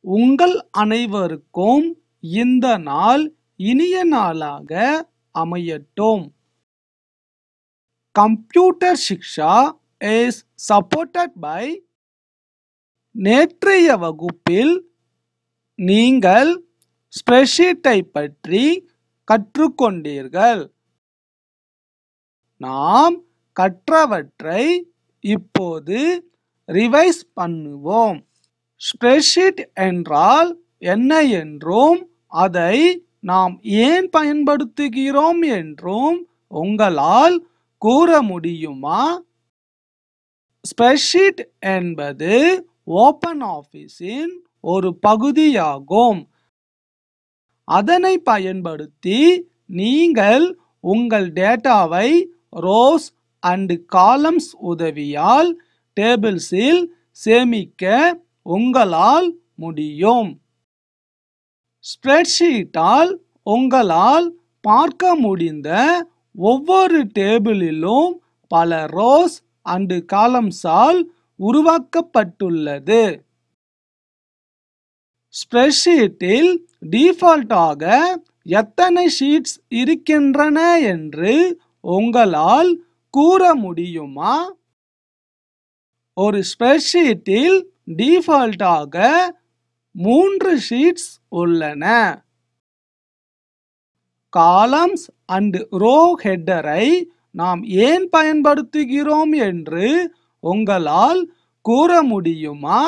உங்கள் அனைவருக்கும் இந்த நாள் இனிய நாளாக அமையட்டும் computer Shiksha is supported by நேற்றைய வகுப்பில் நீங்கள் ஸ்ப்ரெட்ஷீட்டை பற்றி கற்றுக்கொண்டீர்கள் நாம் கற்றவற்றை இப்போது ரிவைஸ் பண்ணுவோம் ஸ்ப்ரெட்ஷீட் என்றால் என்ன என்றும் அதை நாம் ஏன் பயன்படுத்துகிறோம் என்றும் உங்களால் கூற முடியுமா ஸ்ப்ரெட்ஷீட் என்பது ஓப்பன் ஆஃபீஸின் ஒரு பகுதியாகும் அதனை பயன்படுத்தி நீங்கள் உங்கள் டேட்டாவை ரோஸ் அண்ட் காலம்ஸ் உதவியால் டேபிள்ஸில் சேமிக்க உங்களால் முடியும் ஸ்ப்ரெட்ஷீட்டால் உங்களால் பார்க்க முடிந்த ஒவ்வொரு டேபிளிலும் பல ரோஸ் அண்டு காலம்ஸால் உருவாக்கப்பட்டுள்ளது ஸ்ப்ரெட்ஷீட்டில் டிஃபால்ட்டாக எத்தனை ஷீட்ஸ் இருக்கின்றன என்று உங்களால் கூற முடியுமா ஒரு ஸ்ப்ரெட்ஷீட்டில் டிஃபால்ட்டாக மூன்று ஷீட்ஸ் உள்ளன காலம்ஸ் அண்ட் ரோ ஹெட்டரை நாம் ஏன் பயன்படுத்துகிறோம் என்று உங்களால் கூற முடியுமா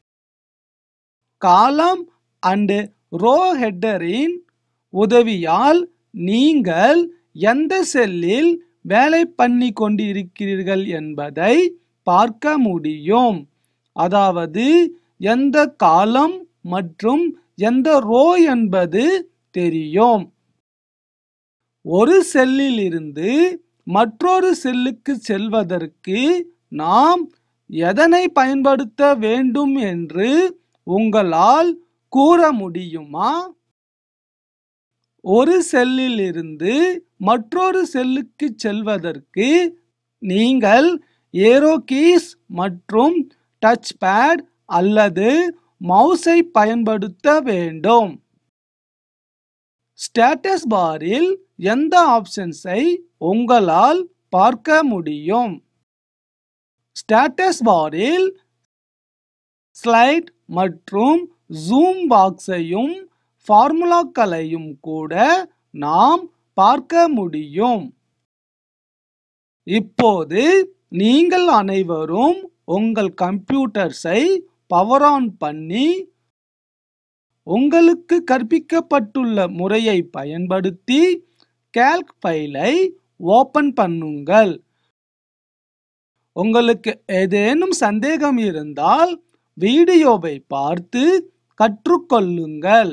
காலம் அண்ட் ரோ ஹெட்டரின் உதவியால் நீங்கள் எந்த செல்லில் வேலை பண்ணி கொண்டிருக்கிறீர்கள் என்பதை பார்க்க முடியும் அதாவது எந்த காலம் மற்றும் எந்த ரோ என்பது தெரியும் ஒரு செல்லில் இருந்து மற்றொரு செல்லுக்கு செல்வதற்கு நாம் எதனை பயன்படுத்த வேண்டும் என்று உங்களால் கூற முடியுமா ஒரு செல்லில் இருந்து மற்றொரு செல்லுக்கு செல்வதற்கு நீங்கள் ஏரோ கீஸ் மற்றும் டச் பேட் அல்லது மவுஸை பயன்படுத்த வேண்டும் ஸ்டேட்டஸ் பாரில் எந்த ஆப்ஷன்ஸை உங்களால் பார்க்க முடியும் ஸ்டேட்டஸ் பாரில் ஸ்லைட் மற்றும் ஜூம் பாக்ஸையும் ஃபார்முலாக்களையும் கூட நாம் பார்க்க முடியும் இப்போது நீங்கள் அனைவரும் உங்கள் கம்ப்யூட்டர்ஸை பவர் ஆன் பண்ணி உங்களுக்கு கற்பிக்கப்பட்டுள்ள முறையை பயன்படுத்தி கேல்க் ஃபைலை ஓபன் பண்ணுங்கள் உங்களுக்கு ஏதேனும் சந்தேகம் இருந்தால் வீடியோவை பார்த்து கற்றுக்கொள்ளுங்கள்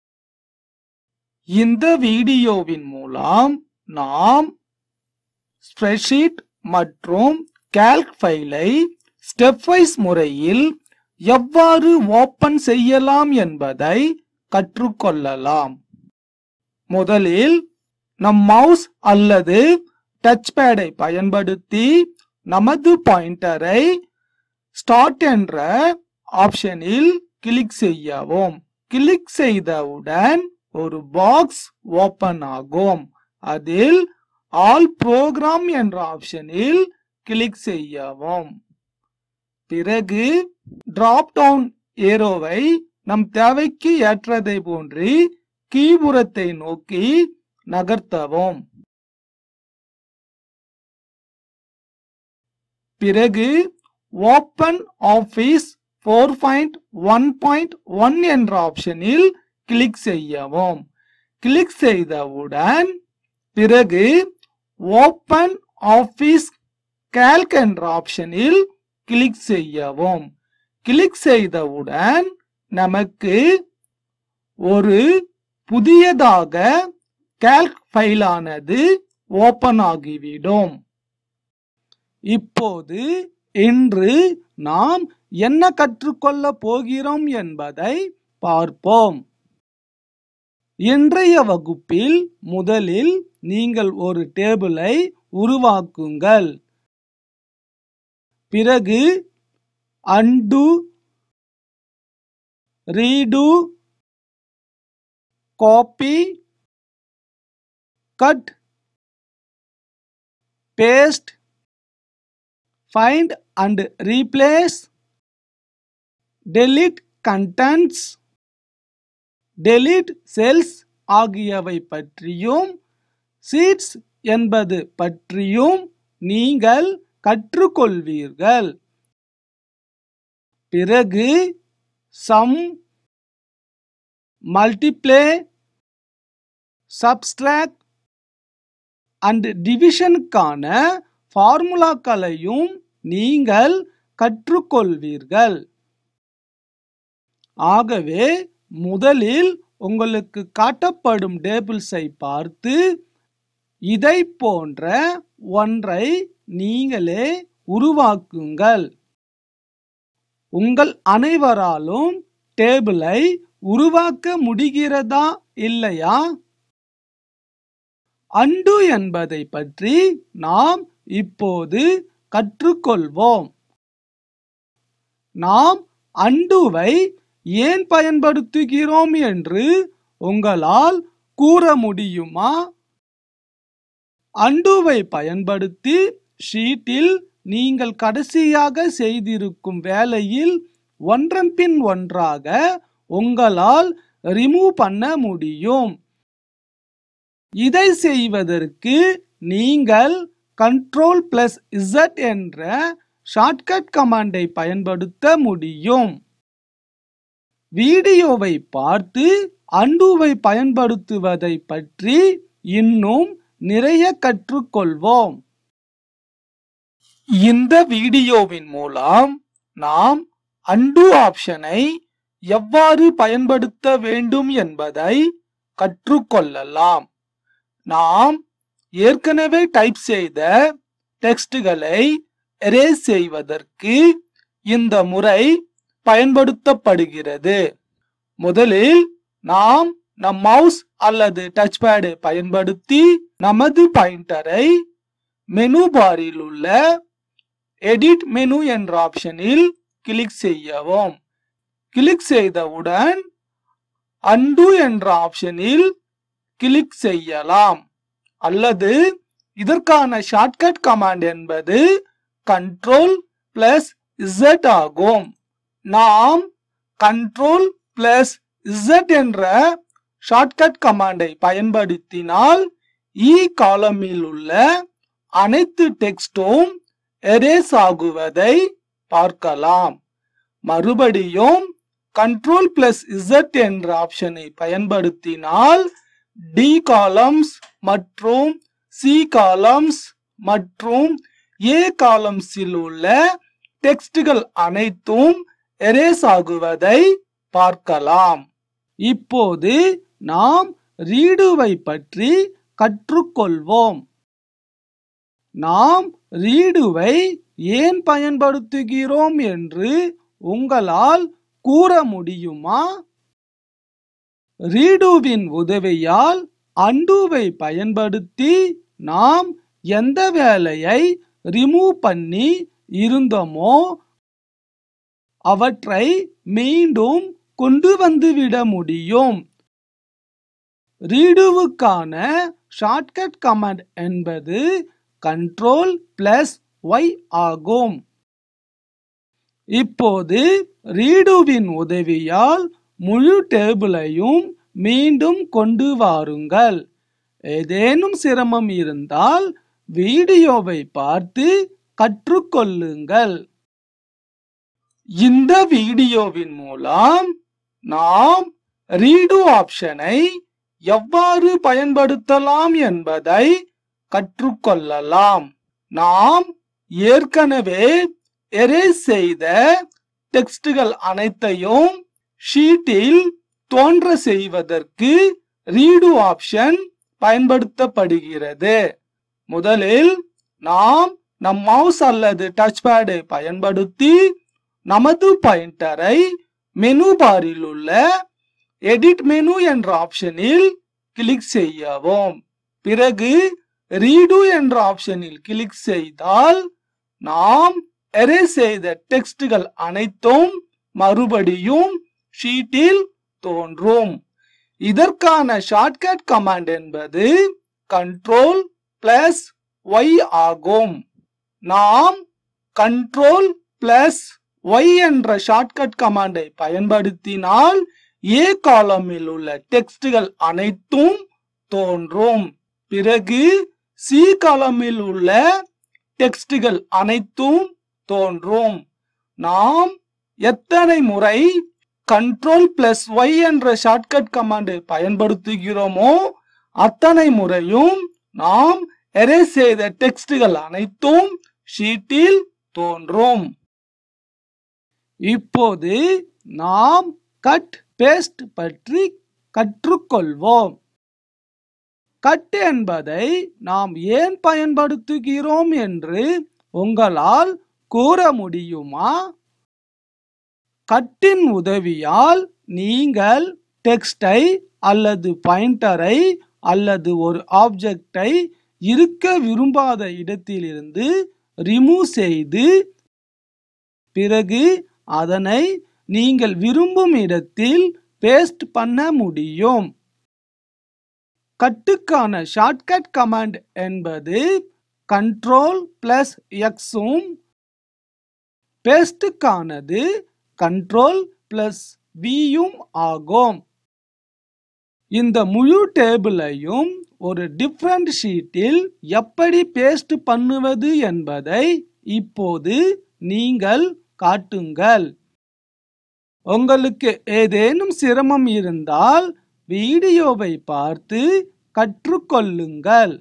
இந்த வீடியோவின் மூலம் நாம் ஸ்ப்ரெட்ஷீட் மற்றும் கேல்க் ஃபைலை ஸ்டெப் வைஸ் முறையில் எவ்வாறு ஓபன் செய்யலாம் என்பதை கற்றுக்கொள்ளலாம் முதலில் நம் மவுஸ் அல்லது டச் பேடை பயன்படுத்தி நமது பாயிண்டரை ஸ்டார்ட் என்ற ஆப்ஷனில் கிளிக் செய்யவும் கிளிக் செய்தவுடன் ஒரு பாக்ஸ் ஓபன் ஆகும் அதில் ஆல் ப்ரோக்ராம் என்ற ஆப்ஷனில் கிளிக் செய்யவும் பிறகு டிராப் டவுன் ஏரோவை நம் தேவைக்கு ஏற்றதை போன்று கீபுறத்தை நோக்கி நகர்த்தவும் பிறகு open office four point one point one என்ற ஆப்ஷனில் கிளிக் செய்யவும் கிளிக் செய்தவுடன் பிறகு ஓப்பன் ஆஃபீஸ் கேல்க் என்ற ஆப்ஷனில் கிளிக் செய்யவும் கிளிக் செய்தவுடன் நமக்கு ஒரு புதியதாக கேல்க் ஃபைலானது ஓபன் ஆகிவிடும் இப்போது இன்று நாம் என்ன கற்றுக்கொள்ள போகிறோம் என்பதை பார்ப்போம் இன்றைய வகுப்பில் முதலில் நீங்கள் ஒரு டேபிளை உருவாக்குங்கள் பிறகு undo redo copy cut paste find and replace delete contents delete cells ஆகியவை பற்றியும் சீட்ஸ் என்பது பற்றியும் நீங்கள் கற்றுக்கொள்வீர்கள் பிறகு சம் மல்டிப்ளே சப்ஸ்ட்ராக்ட் அண்ட் டிவிஷனுக்கான ஃபார்முலாக்களையும் நீங்கள் கற்றுக்கொள்வீர்கள் ஆகவே முதலில் உங்களுக்கு காட்டப்படும் டேபிள்ஸை பார்த்து இதை போன்ற ஒன்றை நீங்களே உருவாக்குங்கள் உங்கள் அனைவராலும் டேபிளை உருவாக்க முடிகிறதா இல்லையா அண்டு என்பதை பற்றி நாம் இப்போது கற்றுக்கொள்வோம் நாம் அண்டுவை ஏன் பயன்படுத்துகிறோம் என்று உங்களால் கூற முடியுமா அண்டுவை பயன்படுத்தி ஷீட்டில் நீங்கள் கடைசியாக செய்திருக்கும் வேலையில் ஒன்றன் பின் ஒன்றாக உங்களால் ரிமூவ் பண்ண முடியும் இதை செய்வதற்கு நீங்கள் கண்ட்ரோல் பிளஸ் இசட் என்ற ஷார்ட்கட் கமாண்டை பயன்படுத்த முடியும் வீடியோவை பார்த்து அண்டுவை பயன்படுத்துவதை பற்றி இன்னும் நிறைய கற்றுக்கொள்வோம் இந்த வீடியோவின் மூலம் நாம் அண்டு ஆப்ஷனை எவ்வாறு பயன்படுத்த வேண்டும் என்பதை கற்றுக்கொள்ளலாம் நாம் ஏற்கனவே டைப் செய்த டெக்ஸ்டுகளை எரேஸ் செய்வதற்கு இந்த முறை பயன்படுத்தப்படுகிறது முதலில் நாம் நம் மவுஸ் அல்லது டச் பேடு பயன்படுத்தி நமது பாயிண்டரை மெனு பாரில் உள்ள எடிட் மெனு என்ற ஆப்ஷனில் கிளிக் செய்யவும் கிளிக் செய்தவுடன் அண்டு என்ற ஆப்ஷனில் கிளிக் செய்யலாம் அல்லது இதற்கான ஷார்ட்கட் கமாண்ட் என்பது கண்ட்ரோல் பிளஸ் இசட் ஆகும் நாம் கண்ட்ரோல் பிளஸ் இசட் என்ற ஷார்ட்கட் கமாண்டை பயன்படுத்தினால் இ காலமில் உள்ள அனைத்து டெக்ஸ்டும் எரேஸ் ஆகுவதை பார்க்கலாம் மறுபடியும் கண்ட்ரோல் பிளஸ் இசட் என்ற ஆப்ஷனை பயன்படுத்தினால் டி காலம்ஸ் மற்றும் சி காலம்ஸ் மற்றும் ஏ காலம்ஸில் உள்ள டெக்ஸ்டுகள் அனைத்தும் எரேஸ் ஆகுவதை பார்க்கலாம் இப்போது நாம் ரீடுவை பற்றி கற்றுக்கொள்வோம் நாம் ரீடுவை ஏன் பயன்படுத்துகிறோம் என்று உங்களால் கூற முடியுமா ரீடுவின் உதவியால் அண்டுவை பயன்படுத்தி நாம் எந்த வேலையை ரிமூவ் பண்ணி இருந்தோமோ அவற்றை மீண்டும் கொண்டு வந்துவிட முடியும் ரீடுவுக்கான ஷார்ட்கட் கமாண்ட் என்பது கண்ட்ரோல் பிளஸ் ஒய் ஆகும் இப்போது ரீடுவின் உதவியால் முழு டேபிளையும் மீண்டும் கொண்டு வாருங்கள் ஏதேனும் சிரமம் இருந்தால் வீடியோவை பார்த்து கற்றுக்கொள்ளுங்கள் இந்த வீடியோவின் மூலம் நாம் ரீடு ஆப்ஷனை எவ்வாறு பயன்படுத்தலாம் என்பதை கற்றுக்கொள்ளலாம் நாம் ஏற்கனவே எரேஸ் செய்த டெக்ஸ்டுகள் அனைத்தையும் ஷீட்டில் தோன்ற செய்வதற்கு ரீடு ஆப்ஷன் பயன்படுத்தப்படுகிறது முதலில் நாம் நம் மவுஸ் அல்லது டச் பேடை பயன்படுத்தி நமது பாயிண்டரை மெனு பாரில் உள்ள எடிட் மெனு என்ற ஆப்ஷனில் கிளிக் செய்யவும் பிறகு ரீடு என்ற ஆப்ஷனில் கிளிக் செய்தால் நாம் எரேஸ் செய்த டெக்ஸ்டுகள் அனைத்தும் மறுபடியும் ஷீட்டில் தோன்றும் இதற்கான ஷார்ட்கட் கமாண்ட் என்பது கண்ட்ரோல் பிளஸ் ஒய் ஆகும் நாம் கண்ட்ரோல் பிளஸ் ஒய் என்ற ஷார்ட்கட் கமாண்டை பயன்படுத்தினால் ஏ காலமில் உள்ள டெக்ஸ்டுகள் அனைத்தும் தோன்றும் பிறகு சி காலமில் உள்ள டெக்ஸ்டுகள் அனைத்தும் தோன்றும் நாம் எத்தனை முறை கண்ட்ரோல் பிளஸ் ஒய் என்ற ஷார்ட்கட் கமாண்டை பயன்படுத்துகிறோமோ அத்தனை முறையும் நாம் எரேஸ் செய்த டெக்ஸ்டுகள் அனைத்தும் ஷீட்டில் தோன்றும் இப்போது நாம் கட் பேஸ்ட் பற்றி கற்றுக்கொள்வோம் கட் என்பதை நாம் ஏன் பயன்படுத்துகிறோம் என்று உங்களால் கூற முடியுமா கட்டின் உதவியால் நீங்கள் டெக்ஸ்டை அல்லது பாயிண்டரை அல்லது ஒரு ஆப்ஜெக்டை இருக்க விரும்பாத இடத்திலிருந்து ரிமூவ் செய்து பிறகு அதனை நீங்கள் விரும்பும் இடத்தில் பேஸ்ட் பண்ண முடியும் கட்டுக்கான ஷார்ட்கட் கமாண்ட் என்பது கண்ட்ரோல் பிளஸ் எக்ஸும் பேஸ்டுக்கானது கண்ட்ரோல் பிளஸ் வியும் ஆகும் இந்த முழு டேபிளையும் ஒரு டிஃப்ரெண்ட் ஷீட்டில் எப்படி பேஸ்ட் பண்ணுவது என்பதை இப்போது நீங்கள் காட்டுங்கள் உங்களுக்கு ஏதேனும் சிரமம் இருந்தால் வீடியோவை பார்த்து கற்றுக்கொள்ளுங்கள்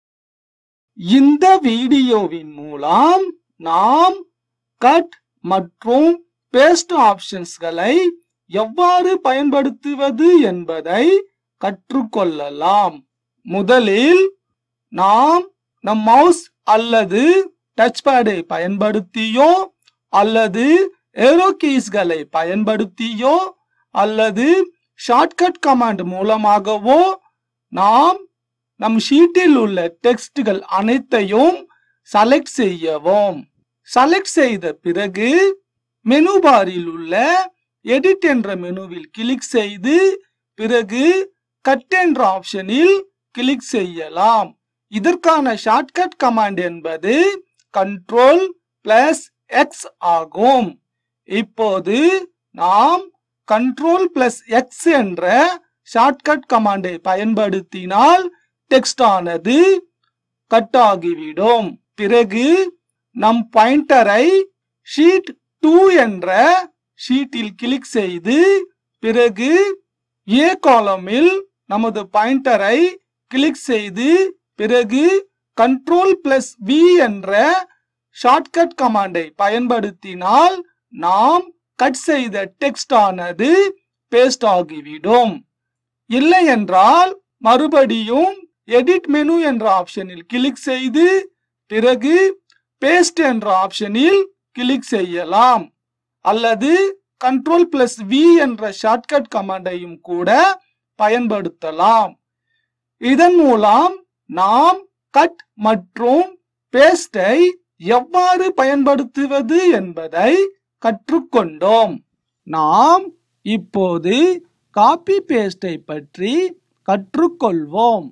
இந்த வீடியோவின் மூலம் நாம் கட் மற்றும் பேஸ்ட் ஆப்ஷன்ஸ்களை எவ்வாறு பயன்படுத்துவது என்பதை கற்றுக்கொள்ளலாம் முதலில் நாம் நம் மவுஸ் அல்லது டச் பேடை பயன்படுத்தியோ அல்லது ஏரோ கீஸ்களை பயன்படுத்தியோ அல்லது ஷார்ட்கட் கமாண்ட் மூலமாகவோ நாம் நம் ஷீட்டில் உள்ள டெக்ஸ்டுகள் அனைத்தையும் செலக்ட் செய்யவும் செலக்ட் செய்த பிறகு மெனு பாரில் உள்ள எடிட் என்ற மெனுவில் கிளிக் செய்து பிறகு கட் என்ற ஆப்ஷனில் கிளிக் செய்யலாம் இதற்கான ஷார்ட்கட் கமாண்ட் என்பது கண்ட்ரோல் பிளஸ் எக்ஸ் ஆகும் இப்போது நாம் கண்ட்ரோல் பிளஸ் எக்ஸ் என்ற ஷார்ட்கட் கமாண்டை பயன்படுத்தினால் டெக்ஸ்ட் ஆனது கட் ஆகிவிடும் பிறகு நம் பாயிண்டரை ஷீட் டூ என்ற ஷீட்டில் கிளிக் செய்து பிறகு ஏ காலமில் நமது பாயிண்டரை கிளிக் செய்து பிறகு கண்ட்ரோல் பிளஸ் வி என்ற ஷார்ட்கட் கமாண்டை பயன்படுத்தினால் நாம் கட் செய்த டெக்ஸ்ட் ஆனது பேஸ்ட் ஆகிவிடும் இல்லை என்றால் மறுபடியும் எடிட் மெனு என்ற ஆப்ஷனில் கிளிக் செய்து பிறகு பேஸ்ட் என்ற ஆப்ஷனில் கிளிக் செய்யலாம் அல்லது கண்ட்ரோல் பிளஸ் வி என்ற ஷார்ட்கட் கமாண்டையும் கூட பயன்படுத்தலாம் இதன் மூலம் நாம் கட் மற்றும் பேஸ்டை எவ்வாறு பயன்படுத்துவது என்பதை கற்றுக்கொண்டோம் நாம் இப்போது காப்பி பேஸ்டை பற்றி கற்றுக்கொள்வோம்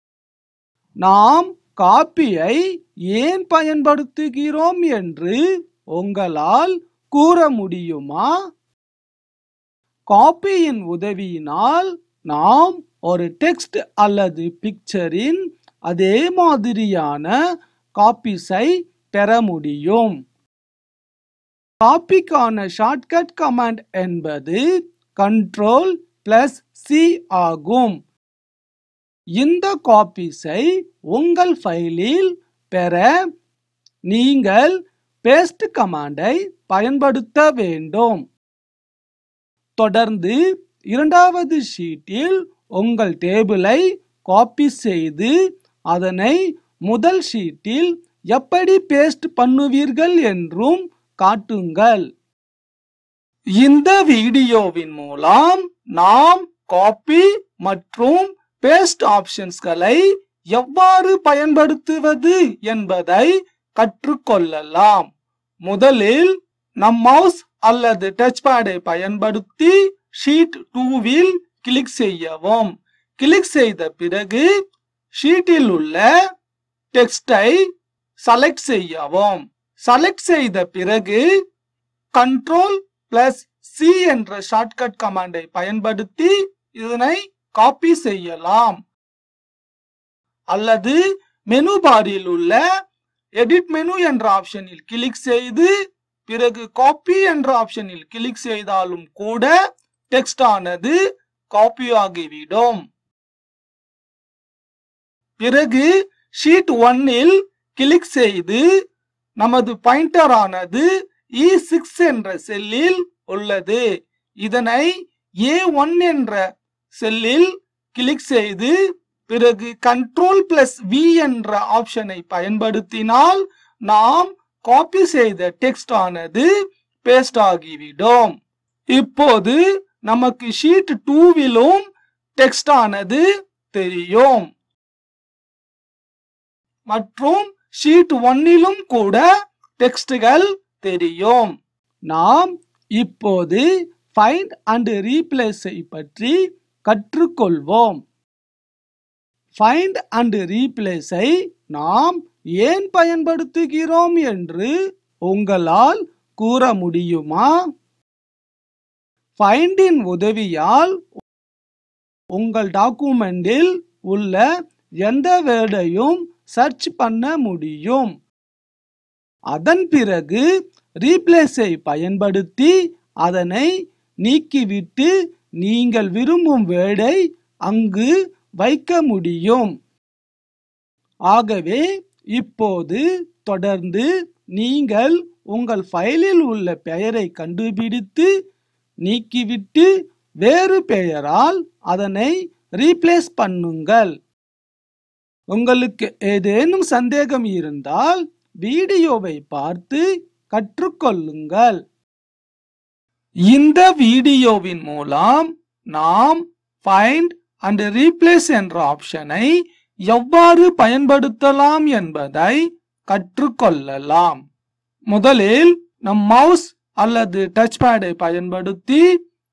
நாம் காப்பியை ஏன் பயன்படுத்துகிறோம் என்று உங்களால் கூற முடியுமா காப்பியின் உதவியினால் நாம் ஒரு டெக்ஸ்ட் அல்லது பிக்சரின் அதே மாதிரியான காப்பீஸை பெற முடியும் காப்பிக்கான ஷார்ட்கட் கமாண்ட் என்பது கண்ட்ரோல் பிளஸ் சி ஆகும் இந்த காப்பீஸை உங்கள் ஃபைலில் பெற நீங்கள் பேஸ்ட் கமாண்டை பயன்படுத்த வேண்டும் தொடர்ந்து இரண்டாவது ஷீட்டில் உங்கள் டேபிளை காப்பி செய்து அதனை முதல் ஷீட்டில் எப்படி பேஸ்ட் பண்ணுவீர்கள் என்றும் காட்டுங்கள் இந்த வீடியோவின் மூலம் நாம் காப்பி மற்றும் பேஸ்ட் ஆப்ஷன்ஸ்களை எவ்வாறு பயன்படுத்துவது என்பதை கற்றுக்கொள்ளலாம் முதலில் நம் மவுஸ் அல்லது டச் பேடை பயன்படுத்தி ஷீட் டூவில் கிளிக் செய்யவும் கிளிக் செய்த பிறகு ஷீட்டில் உள்ள டெக்ஸ்டை செலக்ட் செய்யவும் செலக்ட் செய்த பிறகு கண்ட்ரோல் பிளஸ் சி என்ற ஷார்ட்கட் கமாண்டை பயன்படுத்தி இதனை காப்பி செய்யலாம் அல்லது மெனு பாரில் உள்ள எடிட் மெனு என்ற ஆப்ஷனில் கிளிக் செய்து பிறகு காப்பி என்ற ஆப்ஷனில் கிளிக் செய்தாலும் கூட டெக்ஸ்ட் ஆனது காப்பி ஆகிவிடும் பிறகு ஷீட் ஒன்னில் கிளிக் செய்து நமது பாயிண்டர் ஆனது இ சிக்ஸ் என்ற செல்லில் உள்ளது இதனை ஏ ஒன் என்ற செல்லில் கிளிக் செய்து பிறகு கண்ட்ரோல் பிளஸ் வி என்ற ஆப்ஷனை பயன்படுத்தினால் நாம் காப்பி செய்த டெக்ஸ்ட் ஆனது பேஸ்ட் ஆகிவிடும் இப்போது நமக்கு ஷீட் டூவிலும் டெக்ஸ்ட் ஆனது தெரியும் மற்றும் ஷீட் ஒன்னிலும் கூட டெக்ஸ்டுகள் தெரியும் நாம் இப்போது ஃபைண்ட் அண்ட் ரீப்ளேஸை பற்றி கற்றுக்கொள்வோம் ஃபைண்ட் அண்ட் ரீப்ளேஸை நாம் ஏன் பயன்படுத்துகிறோம் என்று உங்களால் கூற முடியுமா ஃபைண்டின் உதவியால் உங்கள் டாக்குமெண்டில் உள்ள எந்த வேர்டையும் சர்ச் பண்ண முடியும் அதன் பிறகு ரீப்ளேஸை பயன்படுத்தி அதனை நீக்கிவிட்டு நீங்கள் விரும்பும் வேர்டை அங்கு வைக்க முடியும் ஆகவே இப்போது தொடர்ந்து நீங்கள் உங்கள் ஃபைலில் உள்ள பெயரை கண்டுபிடித்து நீக்கிவிட்டு வேறு பெயரால் அதனை ரீப்ளேஸ் பண்ணுங்கள் உங்களுக்கு ஏதேனும் சந்தேகம் இருந்தால் வீடியோவை பார்த்து கற்றுக்கொள்ளுங்கள் இந்த வீடியோவின் மூலம் நாம் ஃபைண்ட் அண்ட் ரீப்ளேஸ் என்ற ஆப்ஷனை எவ்வாறு பயன்படுத்தலாம் என்பதை கற்றுக்கொள்ளலாம் முதலில் நம் மவுஸ் அல்லது டச் பேடை பயன்படுத்தி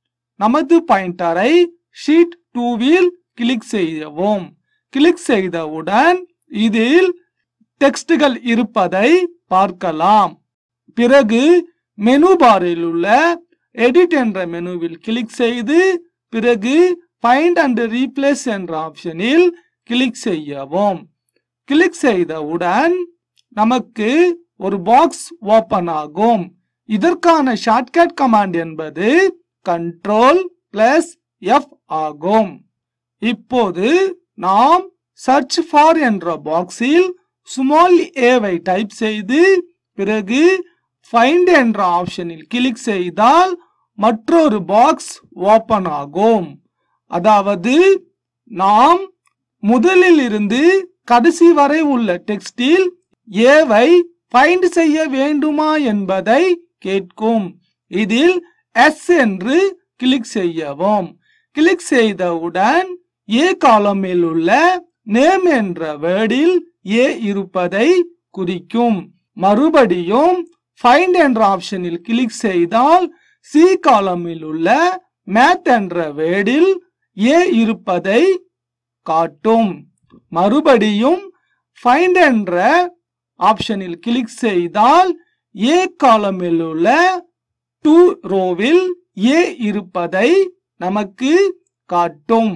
நமது பாயிண்டரை ஷீட் டூவில் கிளிக் செய்யவும் கிளிக் செய்தவுடன் இதில் டெக்ஸ்டுகள் இருப்பதை பார்க்கலாம் பிறகு மெனு பாரில் உள்ள எடிட் என்ற மெனுவில் கிளிக் செய்து பிறகு ஃபைண்ட் அண்ட் ரீப்ளேஸ் என்ற ஆப்ஷனில் கிளிக் செய்யவும் கிளிக் செய்தவுடன் நமக்கு ஒரு பாக்ஸ் ஓபன் ஆகும் இதற்கான ஷார்ட்கட் கமாண்ட் என்பது கண்ட்ரோல் பிளஸ் எஃப் ஆகும் இப்போது நாம் சர்ச் ஃபார் என்ற பாக்ஸில் ஸ்மால் ஏவை டைப் செய்து பிறகு ஃபைண்ட் என்ற ஆப்ஷனில் கிளிக் செய்தால் மற்றொரு பாக்ஸ் ஓபன் ஆகும் அதாவது நாம் முதலில் இருந்து கடைசி வரை உள்ள டெக்ஸ்டில் ஏவை ஃபைண்ட் செய்ய வேண்டுமா என்பதை கேட்கும் இதில் எஸ் என்று கிளிக் செய்யவும் கிளிக் செய்தவுடன் ஏ காலமில் உள்ள நேம் என்ற வேர்டில் ஏ இருப்பதை குறிக்கும் மறுபடியும் ஃபைண்ட் என்ற ஆப்ஷனில் கிளிக் செய்தால் சி காலமில் உள்ள மேத் என்ற வேர்டில் ஏ இருப்பதை காட்டும் மறுபடியும் ஃபைண்ட் என்ற ஆப்ஷனில் கிளிக் செய்தால் ஏ காலமில் உள்ள டூ ரோவில் ஏ இருப்பதை நமக்கு காட்டும்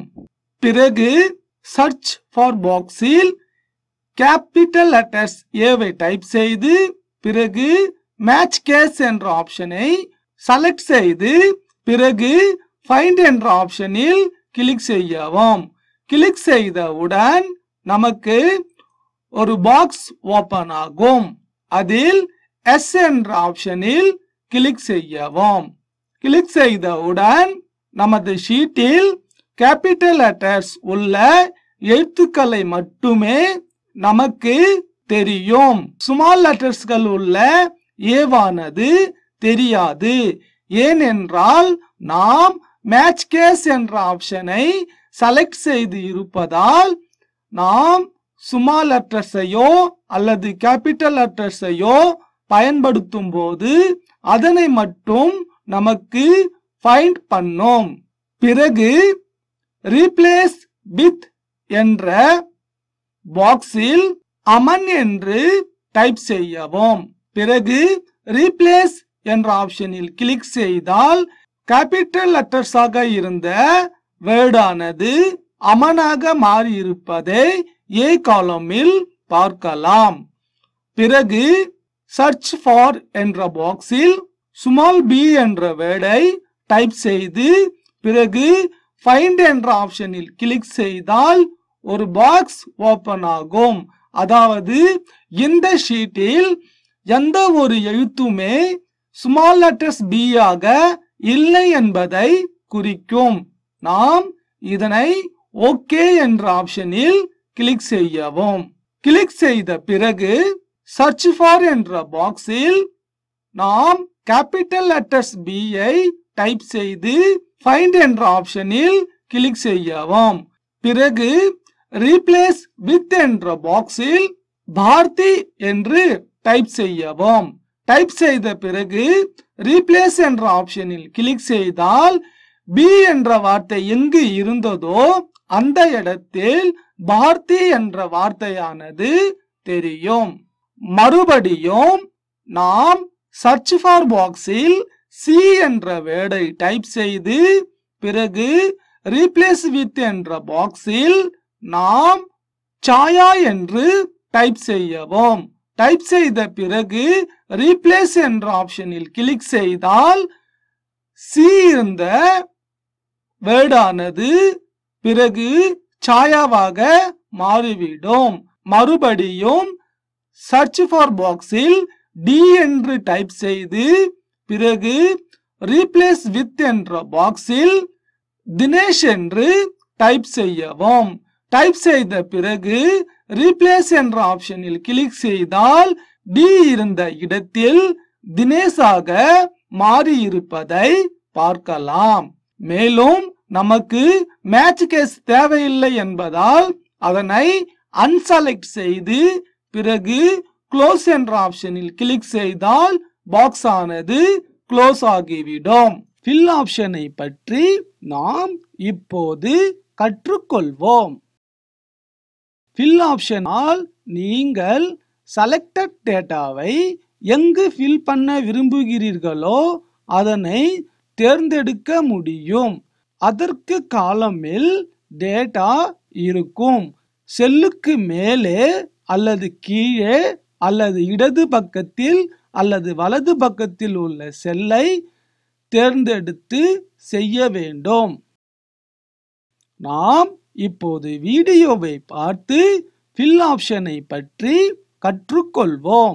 பிறகு சர்ச் ஃபார் பாக்ஸில் கேபிட்டல் லெட்டர்ஸ் ஏவை டைப் செய்து பிறகு மேட்ச் கேஸ் என்ற ஆப்ஷனை செலக்ட் செய்து பிறகு ஃபைண்ட் என்ற ஆப்ஷனில் கிளிக் செய்யவும் கிளிக் செய்தவுடன் நமக்கு ஒரு பாக்ஸ் ஓபன் ஆகும் அதில் எஸ் என்ற ஆப்ஷனில் கிளிக் செய்யவும் கிளிக் செய்தவுடன் நமது ஷீட்டில் கேபிட்டல் லெட்டர்ஸ் உள்ள எழுத்துக்களை மட்டுமே நமக்கு தெரியும் ஸ்மால் லெட்டர்ஸ்கள் உள்ள ஏவானது தெரியாது ஏனென்றால் நாம் மேட்ச் கேஸ் என்ற ஆப்ஷனை செலக்ட் செய்து இருப்பதால் நாம் ஸ்மால் லெட்டர்ஸையோ அல்லது கேபிட்டல் லெட்டர்ஸையோ பயன்படுத்தும் போது அதனை மட்டும் நமக்கு ஃபைண்ட் பண்ணோம் பிறகு ரீப்ளேஸ் வித் என்ற பாக்ஸில் அமன் என்று டைப் செய்யவும் பிறகு ரீப்ளேஸ் என்ற ஆப்ஷனில் கிளிக் செய்தால் கேபிட்டல் லெட்டர்ஸாக இருந்த வேர்டானது அமனாக மாறியிருப்பதை ஏ காலமில் பார்க்கலாம் பிறகு சர்ச் ஃபார் என்ற பாக்ஸில் ஸ்மால் பி என்ற வேர்டை டைப் செய்து பிறகு ஃபைண்ட் என்ற ஆப்ஷனில் கிளிக் செய்தால் ஒரு பாக்ஸ் ஓபன் ஆகும் அதாவது இந்த ஷீட்டில் எந்த ஒரு எழுத்துமே ஸ்மால் லெட்டர்ஸ் பி ஆக இல்லை என்பதை குறிக்கும் நாம் இதனை ஓகே என்ற ஆப்ஷனில் கிளிக் செய்யவும் கிளிக் செய்த பிறகு சர்ச் ஃபார் என்ற பாக்ஸில் நாம் capital letters B I type செய்து ஃபைண்ட் என்ற ஆப்ஷனில் கிளிக் செய்யவும் பிறகு ரீப்ளேஸ் வித் என்ற பாக்ஸில் பார்த்தி என்று டைப் செய்யவும் டைப் செய்த பிறகு ரீப்ளேஸ் என்ற ஆப்ஷனில் கிளிக் செய்தால் பி என்ற வார்த்தை எங்கு இருந்ததோ அந்த இடத்தில் பார்த்தி என்ற வார்த்தையானது தெரியும் மறுபடியும் நாம் சர்ச் ஃபார் பாக்ஸில் சி என்ற வேர்டை டைப் செய்து பிறகு ரீப்ளேஸ் வித் என்ற பாக்ஸில் நாம் சாயா என்று டைப் செய்யவும் டைப் செய்த பிறகு ரீப்ளேஸ் என்ற ஆப்ஷனில் கிளிக் செய்தால் சி இருந்த வேர்டானது பிறகு சாயாவாக மாறிவிடும் மறுபடியும் சர்ச் ஃபார் பாக்ஸில் டி என்று டைப் செய்து பிறகு ரீப்ளேஸ் வித் என்ற பாக்ஸில் தினேஷ் என்று டைப் செய்யவும் டைப் செய்த பிறகு ரீப்ளேஸ் என்ற ஆப்ஷனில் கிளிக் செய்தால் டி இருந்த இடத்தில் தினேஷாக மாறி இருப்பதை பார்க்கலாம் மேலும் நமக்கு மேட்ச் கேஸ் தேவையில்லை என்பதால் அதனை அன்செலக்ட் செய்து பிறகு க்ளோஸ் என்ற ஆப்ஷனில் கிளிக் செய்தால் பாக்ஸ் ஆனது க்ளோஸ் ஆகிவிடும் ஃபில் ஆப்ஷனை பற்றி நாம் இப்போது கற்றுக்கொள்வோம் ஃபில் ஆப்ஷனால் நீங்கள் செலக்டட் டேட்டாவை எங்கு ஃபில் பண்ண விரும்புகிறீர்களோ அதனை தேர்ந்தெடுக்க முடியும் அதற்கு காலமில் டேட்டா இருக்கும் செல்லுக்கு மேலே அல்லது கீழே அல்லது இடது பக்கத்தில் அல்லது வலது பக்கத்தில் உள்ள செல்லை தேர்ந்தெடுத்து செய்ய வேண்டும் நாம் இப்போது வீடியோவை பார்த்து ஃபில் ஆப்ஷனை பற்றி கற்றுக்கொள்வோம்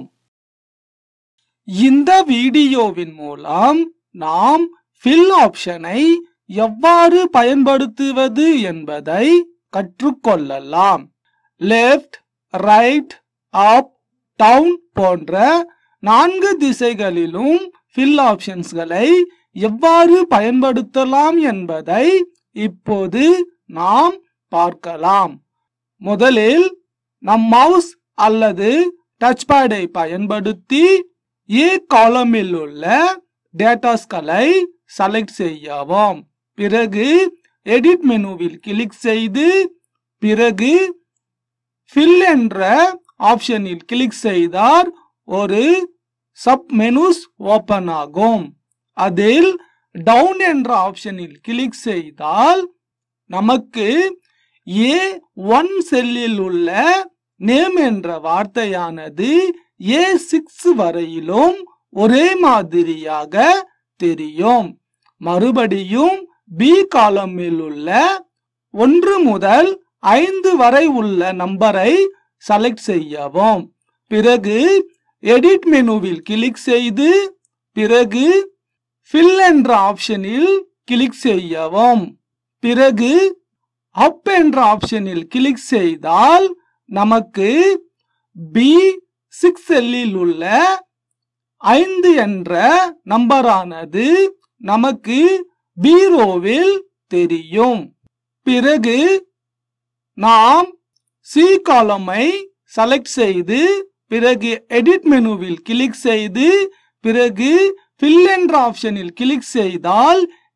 இந்த வீடியோவின் மூலம் நாம் ஃபில் ஆப்ஷனை எவ்வாறு பயன்படுத்துவது என்பதை கற்றுக்கொள்ளலாம் லெஃப்ட் ரைட் அப் டவுன் போன்ற நான்கு திசைகளிலும் ஃபில் ஆப்ஷன்ஸ்களை எவ்வாறு பயன்படுத்தலாம் என்பதை இப்போது நாம் பார்க்கலாம் முதலில் நம் மவுஸ் அல்லது டச் பேடை பயன்படுத்தி ஏ காலமில் உள்ள டேட்டாஸ்களை செலக்ட் செய்யவும் பிறகு எடிட் மெனுவில் கிளிக் செய்து பிறகு ஃபில் என்ற ஆப்ஷனில் கிளிக் செய்தால் ஒரு சப் மெனுஸ் ஓபன் ஆகும் அதில் டவுன் என்ற ஆப்ஷனில் கிளிக் செய்தால் நமக்கு ஏ ஒன் செல்லில் உள்ள நேம் என்ற வார்த்தையானது ஏ சிக்ஸ் வரையிலும் ஒரே மாதிரியாக தெரியும் மறுபடியும் பி காலமில் உள்ள ஒன்று முதல் ஐந்து வரை உள்ள நம்பரை செலக்ட் செய்யவும் பிறகு எடிட் மெனுவில் கிளிக் செய்து பிறகு ஃபில் என்ற ஆப்ஷனில் கிளிக் செய்யவும் பிறகு அப் என்ற ஆப்ஷனில் கிளிக் செய்தால் நமக்கு பி சிக்ஸ் செல்லில் உள்ள ஐந்து என்ற நம்பரானது நமக்கு பீரோவில் தெரியும் பிறகு நாம் சி காலமை செலக்ட் செய்து பிறகு எடிட் மெனுவில் கிளிக் செய்து பிறகு ஃபில் என்ற ஆப்ஷனில் கிளிக் செய்தால்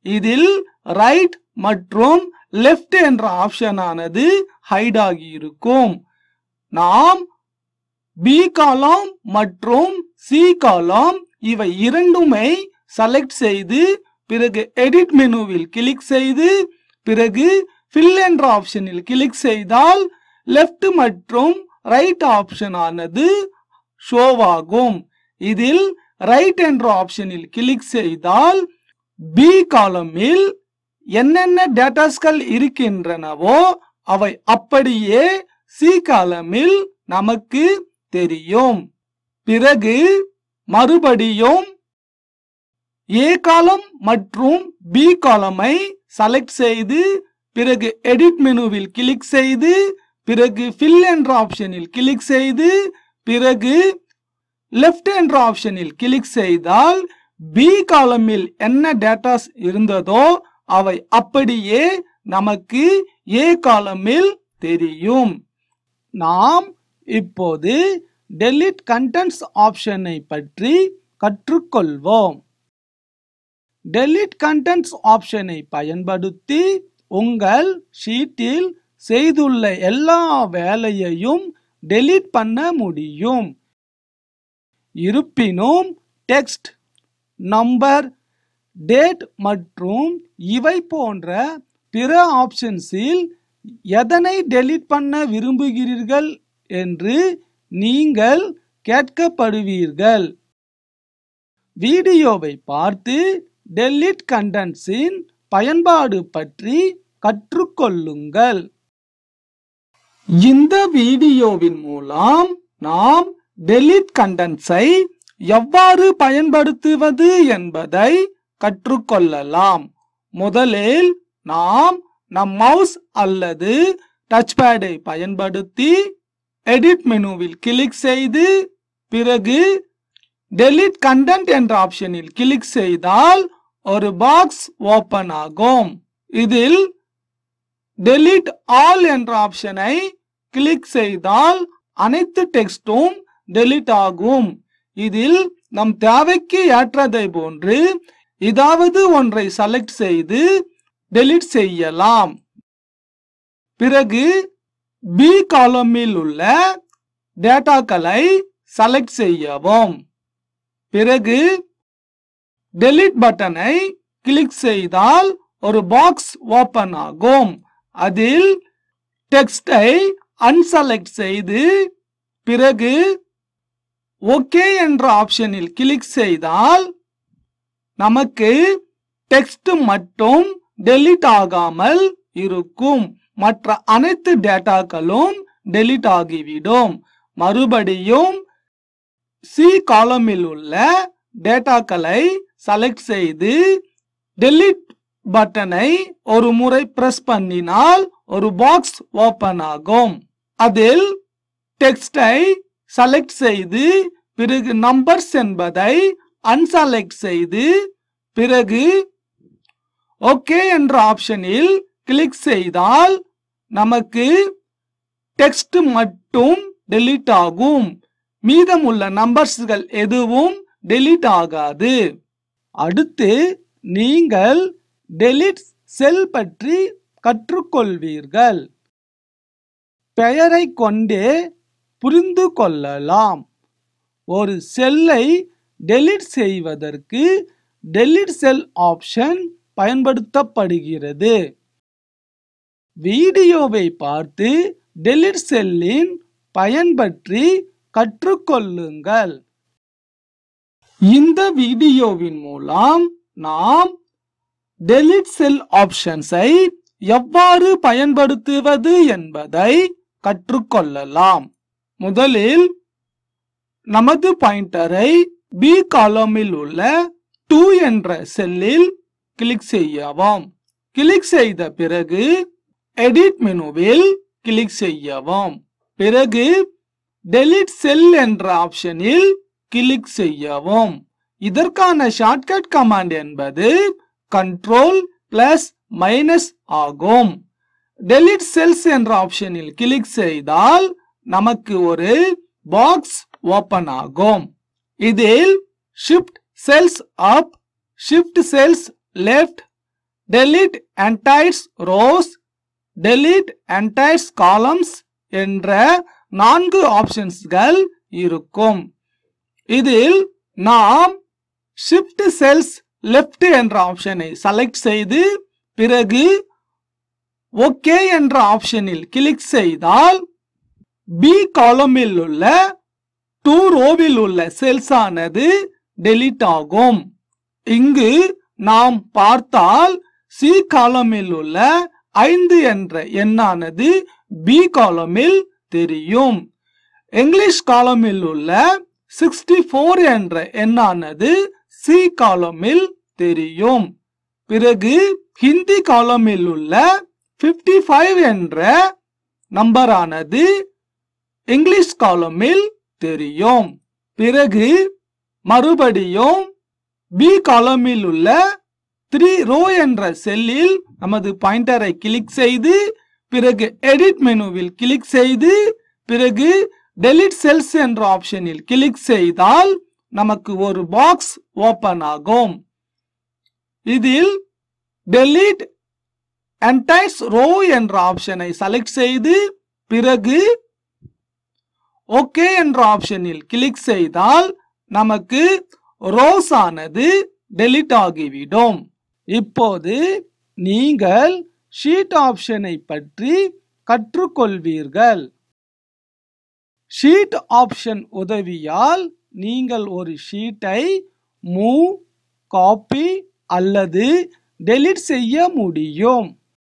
இதில் ரைட் மற்றும் லெஃப்ட் என்ற ஆப்ஷன் ஆனது ஹைட் ஆகி இருக்கும் நாம் பி காலம் மற்றும் சி காலம் இவை இரண்டுமே செலக்ட் செய்து பிறகு எடிட் மெனுவில் கிளிக் செய்து பிறகு ஃபில் என்ற ஆப்ஷனில் கிளிக் செய்தால் லெஃப்ட் மற்றும் ரைட் ஆப்ஷன் ஆனது ஷோவாகும் இதில் ரைட் என்ற ஆப்ஷனில் கிளிக் செய்தால் பி காலமில் என்னென்ன டேட்டாஸ்கள் இருக்கின்றனவோ அவை அப்படியே சி காலமில் நமக்கு தெரியும் பிறகு மறுபடியும் ஏ காலம் மற்றும் பி காலமை செலக்ட் செய்து பிறகு எடிட் மெனுவில் கிளிக் செய்து பிறகு ஃபில் என்ற ஆப்ஷனில் கிளிக் செய்து பிறகு லெஃப்ட் என்ற ஆப்ஷனில் கிளிக் செய்தால் பி காலமில் என்ன டேட்டாஸ் இருந்ததோ அவை அப்படியே நமக்கு ஏ காலமில் தெரியும் நாம் இப்போது டெலிட் கண்டென்ட்ஸ் ஆப்ஷனை பற்றி கற்றுக்கொள்வோம் டெலிட் கண்டென்ட்ஸ் ஆப்ஷனை பயன்படுத்தி உங்கள் ஷீட்டில் செய்துள்ள எல்லா வேலையையும் டெலீட் பண்ண முடியும் இருப்பினும் டெக்ஸ்ட் நம்பர் டேட் மற்றும் இவை போன்ற பிற ஆப்ஷன்ஸில் எதனை டெலீட் பண்ண விரும்புகிறீர்கள் என்று நீங்கள் கேட்கப்படுவீர்கள் வீடியோவை பார்த்து டெலிட் கண்டென்ட்ஸின் பயன்பாடு பற்றி கற்றுக்கொள்ளுங்கள் இந்த வீடியோவின் மூலம் நாம் டெலிட் கண்டென்ட்ஸை எவ்வாறு பயன்படுத்துவது என்பதை கற்றுக்கொள்ளலாம் முதலில் நாம் நம் மவுஸ் அல்லது டச் பேடை பயன்படுத்தி எடிட் மெனுவில் கிளிக் செய்து பிறகு டெலிட் கண்டென்ட் என்ற ஆப்ஷனில் கிளிக் செய்தால் ஒரு பாக்ஸ் ஓபன் ஆகும் இதில் டெலிட் ஆல் என்ற ஆப்ஷனை கிளிக் செய்தால் அனைத்து டெக்ஸ்டும் டெலிட் ஆகும் இதில் நம் தேவைக்கு ஏற்றதை போன்று ஏதாவது ஒன்றை செலக்ட் செய்து டெலிட் செய்யலாம் பிறகு பி காலமில் உள்ள டேட்டாக்களை செலக்ட் செய்யவும் பிறகு டெலிட் பட்டனை கிளிக் செய்தால் ஒரு பாக்ஸ் ஓபன் ஆகும் அதில் டெக்ஸ்டை அன்செலக்ட் செய்து பிறகு ஓகே என்ற ஆப்ஷனில் கிளிக் செய்தால் நமக்கு டெக்ஸ்ட் மட்டும் டெலிட் ஆகாமல் இருக்கும் மற்ற அனைத்து டேட்டாக்களும் டெலிட் ஆகிவிடும் மறுபடியும் சி காலமில் உள்ள டேட்டாக்களை செலக்ட் செய்து டெலிட் பட்டனை ஒரு முறை பிரஸ் பண்ணினால் ஒரு பாக்ஸ் ஓபன் ஆகும் அதில் டெக்ஸ்டை செலக்ட் செய்து பிறகு நம்பர்ஸ் என்பதை அன்செலக்ட் செய்து பிறகு ஓகே என்ற ஆப்ஷனில் கிளிக் செய்தால் நமக்கு டெக்ஸ்ட் மட்டும் டெலீட் ஆகும் மீதமுள்ள நம்பர்ஸ்கள் எதுவும் டெலீட் ஆகாது அடுத்து நீங்கள் டெலிட் செல் பற்றி கற்றுக்கொள்வீர்கள் பெயரை கொண்டே புரிந்து கொள்ளலாம் ஒரு செல்லை டெலிட் செய்வதற்கு டெலிட் செல் ஆப்ஷன் பயன்படுத்தப்படுகிறது வீடியோவை பார்த்து டெலிட் செல்லின் பயன் பற்றி கற்றுக்கொள்ளுங்கள் இந்த வீடியோவின் மூலம் நாம் டெலிட் செல் ஆப்ஷன்ஸை எவ்வாறு பயன்படுத்துவது என்பதை கற்றுக்கொள்ளலாம் முதலில் நமது பாயிண்டரை பி காலமில் உள்ள டூ என்ற செல்லில் கிளிக் செய்யவும் கிளிக் செய்த பிறகு எடிட் மெனுவில் கிளிக் செய்யவும் பிறகு டெலிட் செல் என்ற ஆப்ஷனில் கிளிக் செய்யவும் இதற்கான ஷார்ட்கட் கமாண்ட் என்பது கண்ட்ரோல் பிளஸ் மைனஸ் ஆகும் டெலிட் செல்ஸ் என்ற ஆப்ஷனில் கிளிக் செய்தால் நமக்கு ஒரு பாக்ஸ் ஓபன் ஆகும் இதில் shift cells up shift cells left delete entire rows delete entire columns என்ற நான்கு ஆப்ஷன்ஸ்கள் இருக்கும் இதில் நாம் ஷிஃப்ட் செல்ஸ் லெஃப்ட் என்ற ஆப்ஷனை செலக்ட் செய்து பிறகு ஓகே என்ற ஆப்ஷனில் கிளிக் செய்தால் பி காலமில் உள்ள டூ ரோவில் உள்ள செல்ஸ் ஆனது டெலீட் ஆகும் இங்கு நாம் பார்த்தால் சி காலமில் உள்ள ஐந்து என்ற எண்ணானது பி காலமில் தெரியும் இங்கிலீஷ் காலமில் உள்ள சிக்ஸ்டி ஃபோர் என்ற எண்ணானது சி காலமில் தெரியும் பிறகு ஹிந்தி காலமில் உள்ள 55 ஃபைவ் என்ற நம்பரானது இங்கிலீஷ் காலமில் தெரியும் பிறகு மறுபடியும் பி காலமில் உள்ள த்ரீ ரோ என்ற செல்லில் நமது பாயிண்டரை கிளிக் செய்து பிறகு எடிட் மெனுவில் கிளிக் செய்து பிறகு டெலிட் செல்ஸ் என்ற ஆப்ஷனில் கிளிக் செய்தால் நமக்கு ஒரு பாக்ஸ் ஓபன் ஆகும் இதில் டெலீட் என்டைஸ் ரோ என்ற ஆப்ஷனை செலக்ட் செய்து பிறகு ஓகே என்ற ஆப்ஷனில் கிளிக் செய்தால் நமக்கு ரோஸ் ஆனது டெலிட் ஆகிவிடும் இப்போது நீங்கள் ஷீட் ஆப்ஷனை பற்றி கற்றுக்கொள்வீர்கள் ஷீட் ஆப்ஷன் உதவியால் நீங்கள் ஒரு ஷீட்டை மூவ் காப்பி அல்லது டெலிட் செய்ய முடியும்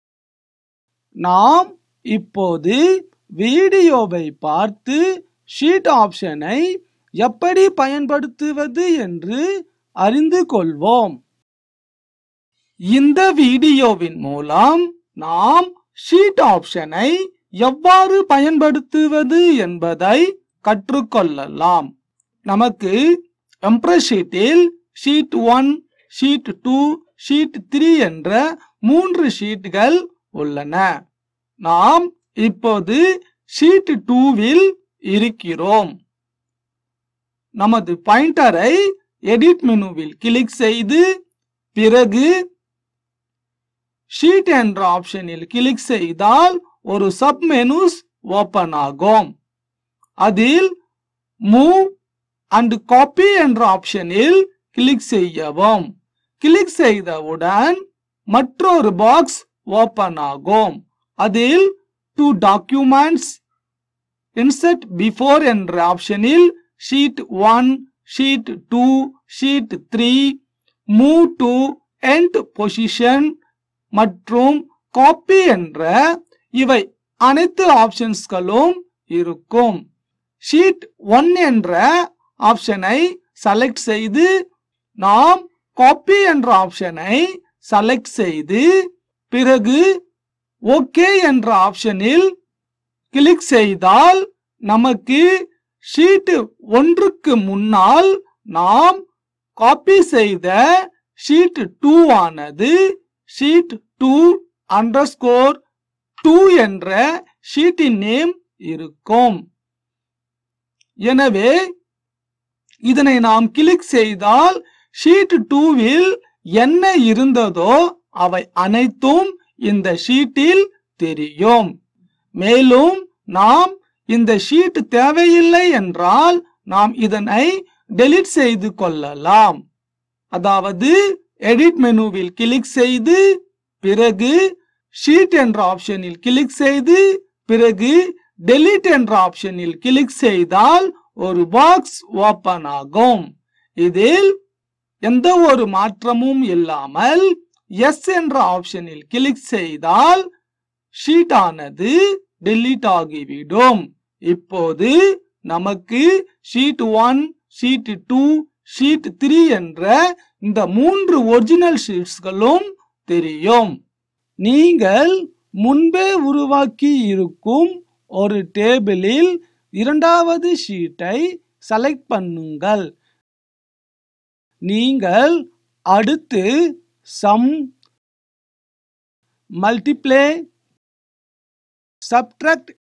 நாம் இப்போது வீடியோவை பார்த்து ஷீட் ஆப்ஷனை எப்படி பயன்படுத்துவது என்று அறிந்து கொள்வோம் இந்த வீடியோவின் மூலம் நாம் ஷீட் ஆப்ஷனை எவ்வாறு பயன்படுத்துவது என்பதை கற்றுக்கொள்ளலாம் நமக்கு எம்ப்ரஸ் ஷீட்டில் sheet one sheet two sheet three என்ற மூன்று ஷீட்கள் உள்ளன நாம் இப்போது ஷீட் டூவில் இருக்கிறோம் நமது பாயிண்டரை எடிட் மெனுவில் கிளிக் செய்து பிறகு ஷீட் என்ற ஆப்ஷனில் கிளிக் செய்தால் ஒரு சப் மெனுஸ் ஓபன் ஆகும் அதில் மூவ் அண்ட் காப்பி என்ற ஆப்ஷனில் கிளிக் செய்யவும் கிளிக் செய்தவுடன் மற்றொரு பாக்ஸ் ஓபன் ஆகும் அதில் டூ டாக்குமெண்ட்ஸ் இன்சர்ட் பிஃபோர் என்ற ஆப்ஷனில் sheet one sheet two sheet three move to end position மற்றும் காப்பி என்ற இவை அனைத்து ஆப்ஷன்ஸ்களும் இருக்கும் ஷீட் ஒன் என்ற ஆப்ஷனை செலக்ட் செய்து நாம் காப்பி என்ற ஆப்ஷனை செலக்ட் செய்து பிறகு ஓகே என்ற ஆப்ஷனில் கிளிக் செய்தால் நமக்கு ஷீட் ஒன்றுக்கு முன்னால் நாம் காப்பி செய்த ஷீட் டூ ஆனது ஷீட் டூ அண்டர்ஸ்கோர் டூ என்ற ஷீட்டின் நேம் இருக்கும் எனவே இதனை நாம் கிளிக் செய்தால் ஷீட் டூவில் என்ன இருந்ததோ அவை அனைத்தும் இந்த ஷீட்டில் தெரியும் மேலும் நாம் இந்த ஷீட் தேவையில்லை என்றால் நாம் இதனை டெலீட் செய்து கொள்ளலாம் அதாவது எடிட் மெனுவில் கிளிக் செய்து பிறகு ஷீட் என்ற ஆப்ஷனில் கிளிக் செய்து பிறகு டெலீட் என்ற ஆப்ஷனில் கிளிக் செய்தால் ஒரு பாக்ஸ் ஓபன் ஆகும் இதில் எந்த ஒரு மாற்றமும் இல்லாமல் எஸ் என்ற ஆப்ஷனில் கிளிக் செய்தால் ஷீட் ஆனது டெலீட் ஆகிவிடும் இப்போது நமக்கு sheet one sheet two sheet three என்ற இந்த மூன்று ஒரிஜினல் ஷீட்ஸ்களும் தெரியும் நீங்கள் முன்பே உருவாக்கி இருக்கும் ஒரு டேபிளில் இரண்டாவது ஷீட்டை செலக்ட் பண்ணுங்கள் நீங்கள் அடுத்து சம் மல்டிப்ளே சப்ட்ராக்ட்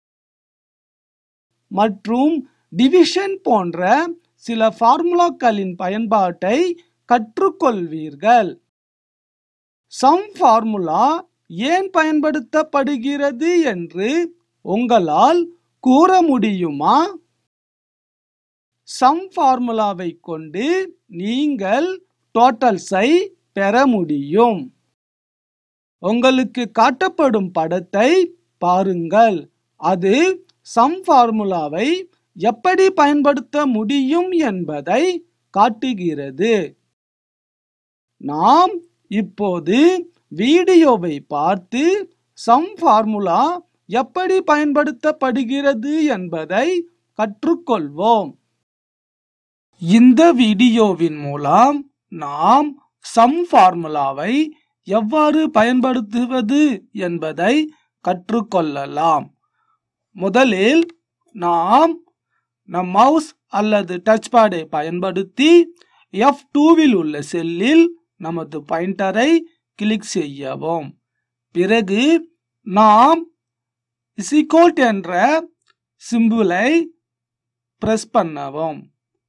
மற்றும் டிவிஷன் போன்ற சில ஃபார்முலாக்களின் பயன்பாட்டை கற்றுக்கொள்வீர்கள் சம் ஃபார்முலா ஏன் பயன்படுத்தப்படுகிறது என்று உங்களால் கூற முடியுமா சம் ஃபார்முலாவை கொண்டு நீங்கள் டோட்டல்ஸை பெற முடியும் உங்களுக்கு காட்டப்படும் படத்தை பாருங்கள் அது சம் ஃபார்முலாவை எப்படி பயன்படுத்த முடியும் என்பதை காட்டுகிறது நாம் இப்போது வீடியோவை பார்த்து சம் ஃபார்முலா எப்படி பயன்படுத்தப்படுகிறது என்பதை கற்றுக்கொள்வோம் இந்த வீடியோவின் மூலம் நாம் சம் ஃபார்முலாவை எவ்வாறு பயன்படுத்துவது என்பதை கற்றுக்கொள்ளலாம் முதலில் நாம் நம் மவுஸ் அல்லது டச் பேடை பயன்படுத்தி எஃப் டூவில் உள்ள செல்லில் நமது பாயிண்டரை கிளிக் செய்யவும் பிறகு நாம் இசிகோல்ட் என்ற சிம்பிளை பிரஸ் பண்ணவும்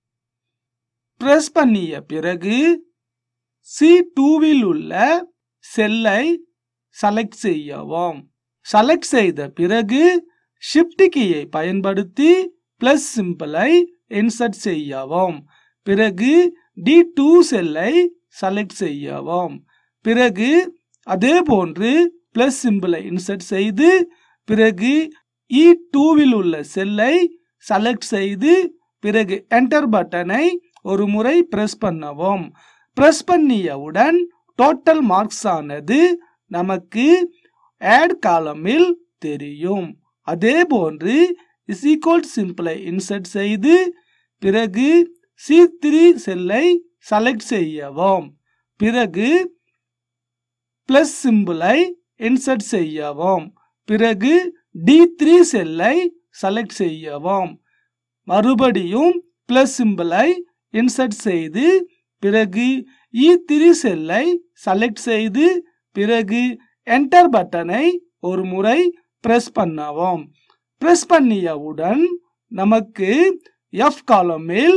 பிரஸ் பண்ணிய பிறகு சி டூவில் உள்ள செல்லை செலக்ட் செய்யவும் செலக்ட் செய்த பிறகு ஷிஃப்ட் கீயை பயன்படுத்தி பிளஸ் சிம்பிளை இன்சர்ட் செய்யவும் பிறகு டி டூ செல்லை செலக்ட் செய்யவும் பிறகு அதே போன்று பிளஸ் சிம்பிளை இன்சர்ட் செய்து பிறகு இ டூவில் உள்ள செல்லை செலக்ட் செய்து பிறகு என்டர் பட்டனை ஒரு முறை பிரஸ் பண்ணவும் பிரஸ் பண்ணியவுடன் டோட்டல் மார்க்ஸ் ஆனது நமக்கு ஆட் காலமில் தெரியும் அதே போன்று இசிகோல் சிம்பிளை இன்சர்ட் செய்து பிறகு சி த்ரீ செல்லை செலக்ட் செய்யவும் பிறகு பிளஸ் சிம்பிளை இன்சர்ட் செய்யவும் பிறகு டி த்ரீ செல்லை செலக்ட் செய்யவும் மறுபடியும் பிளஸ் சிம்பிளை இன்சர்ட் செய்து பிறகு இ த்ரீ செல்லை செலக்ட் செய்து பிறகு என்டர் பட்டனை ஒரு முறை பிரஸ் பண்ணவும் பிரஸ் பண்ணியவுடன் நமக்கு எஃப் காலமில்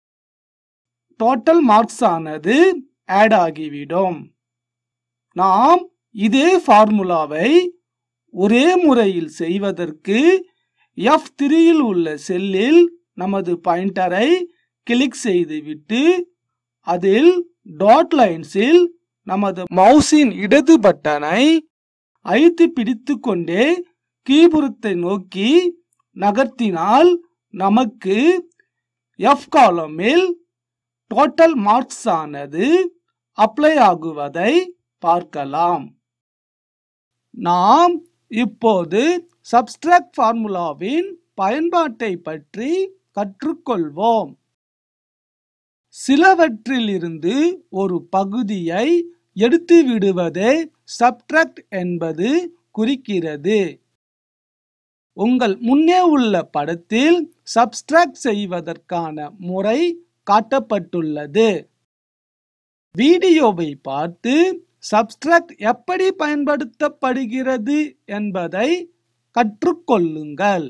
டோட்டல் மார்க்ஸ் ஆனது ஆட் ஆகிவிடும் நாம் இதே ஃபார்முலாவை ஒரே முறையில் செய்வதற்கு எஃப் த்ரீயில் உள்ள செல்லில் நமது பாயிண்டரை கிளிக் செய்துவிட்டு அதில் டாட் லைன்ஸில் நமது மவுஸின் இடது பட்டனை அழுத்தி பிடித்து கொண்டே கீபுரத்தை நோக்கி நகர்த்தினால் நமக்கு எஃப் காலமில் டோட்டல் மார்க்ஸ் ஆனது அப்ளை ஆகுவதை பார்க்கலாம் நாம் இப்போது சப்ஸ்ட்ராக்ட் ஃபார்முலாவின் பயன்பாட்டை பற்றி கற்றுக்கொள்வோம் சிலவற்றிலிருந்து ஒரு பகுதியை எடுத்து விடுவதே சப்ட்ராக்ட் என்பது குறிக்கிறது உங்கள் முன்னே உள்ள படத்தில் சப்ஸ்ட்ராக்ட் செய்வதற்கான முறை காட்டப்பட்டுள்ளது வீடியோவை பார்த்து சப்ஸ்ட்ராக்ட் எப்படி பயன்படுத்தப்படுகிறது என்பதை கற்றுக்கொள்ளுங்கள்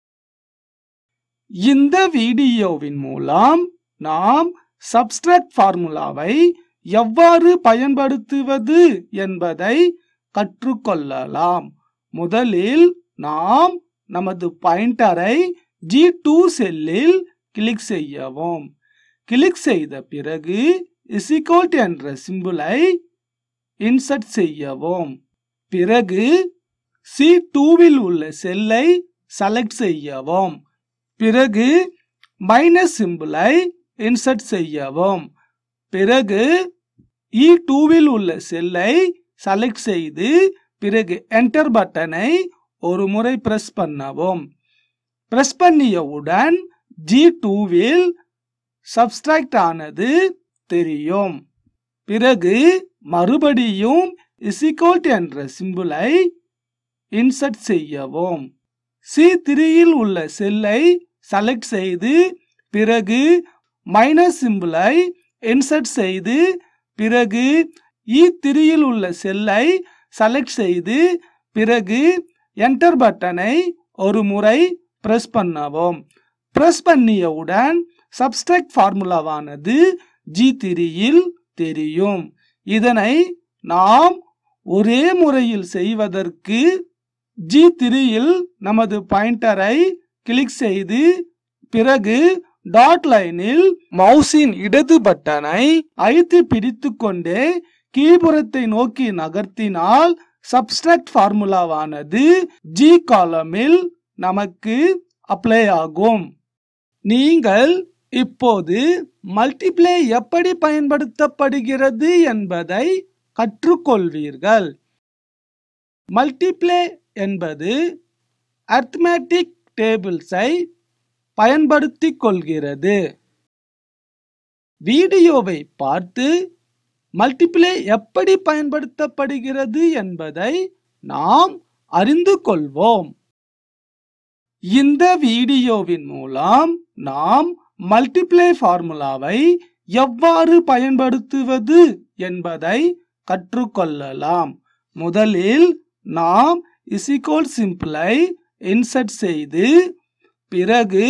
இந்த வீடியோவின் மூலம் நாம் சப்ஸ்ட்ராக்ட் ஃபார்முலாவை எவ்வாறு பயன்படுத்துவது என்பதை கற்றுக்கொள்ளலாம் முதலில் நாம் நமது பாயிண்டரை ஜி டூ செல்லில் கிளிக் செய்யவும் கிளிக் செய்த பிறகு இசிகோல்ட் என்ற சிம்பிளை இன்சர்ட் செய்யவும் பிறகு சி டூவில் உள்ள செல்லை செலக்ட் செய்யவும் பிறகு மைனஸ் சிம்பிளை இன்சர்ட் செய்யவும் பிறகு இ டூவில் உள்ள செல்லை செலக்ட் செய்து பிறகு என்டர் பட்டனை ஒரு முறை பிரஸ் பண்ணவும் பிரஸ் பண்ணியவுடன் ஜி டூவில் சப்ஸ்ட்ராக்ட் ஆனது தெரியும் பிறகு மறுபடியும் இசிகோல்ட் என்ற சிம்பிளை இன்சர்ட் செய்யவும் சி த்ரீயில் உள்ள செல்லை செலக்ட் செய்து பிறகு மைனஸ் சிம்பிளை இன்சர்ட் செய்து பிறகு இ த்ரீயில் உள்ள செல்லை செலக்ட் செய்து பிறகு என்டர் பட்டனை ஒரு முறை பிரஸ் பண்ணவும் பிரஸ் பண்ணியவுடன் சப்ஸ்ட்ராக்ட் ஃபார்முலாவானது ஜி த்ரீயில் தெரியும் இதனை நாம் ஒரே முறையில் செய்வதற்கு ஜி த்ரீயில் நமது பாயிண்டரை கிளிக் செய்து பிறகு டாட் லைனில் மவுஸின் இடது பட்டனை அழுத்தி பிடித்துக் கொண்டே கீபுறத்தை நோக்கி நகர்த்தினால் சப்ஸ்ட்ராக்ட் ஃபார்முலாவானது ஜி காலமில் நமக்கு அப்ளை ஆகும் நீங்கள் இப்போது மல்டிப்ளை எப்படி பயன்படுத்தப்படுகிறது என்பதை கற்றுக்கொள்வீர்கள் மல்டிப்ளை என்பது அர்த்மேட்டிக் டேபிள்ஸை பயன்படுத்திக் கொள்கிறது வீடியோவை பார்த்து மல்டிப்ளை எப்படி பயன்படுத்தப்படுகிறது என்பதை நாம் அறிந்து கொள்வோம் இந்த வீடியோவின் மூலம் நாம் மல்டிப்ளை ஃபார்முலாவை எவ்வாறு பயன்படுத்துவது என்பதை கற்றுக்கொள்ளலாம் முதலில் நாம் இசிகோல் சிம்பிளை இன்சர்ட் செய்து பிறகு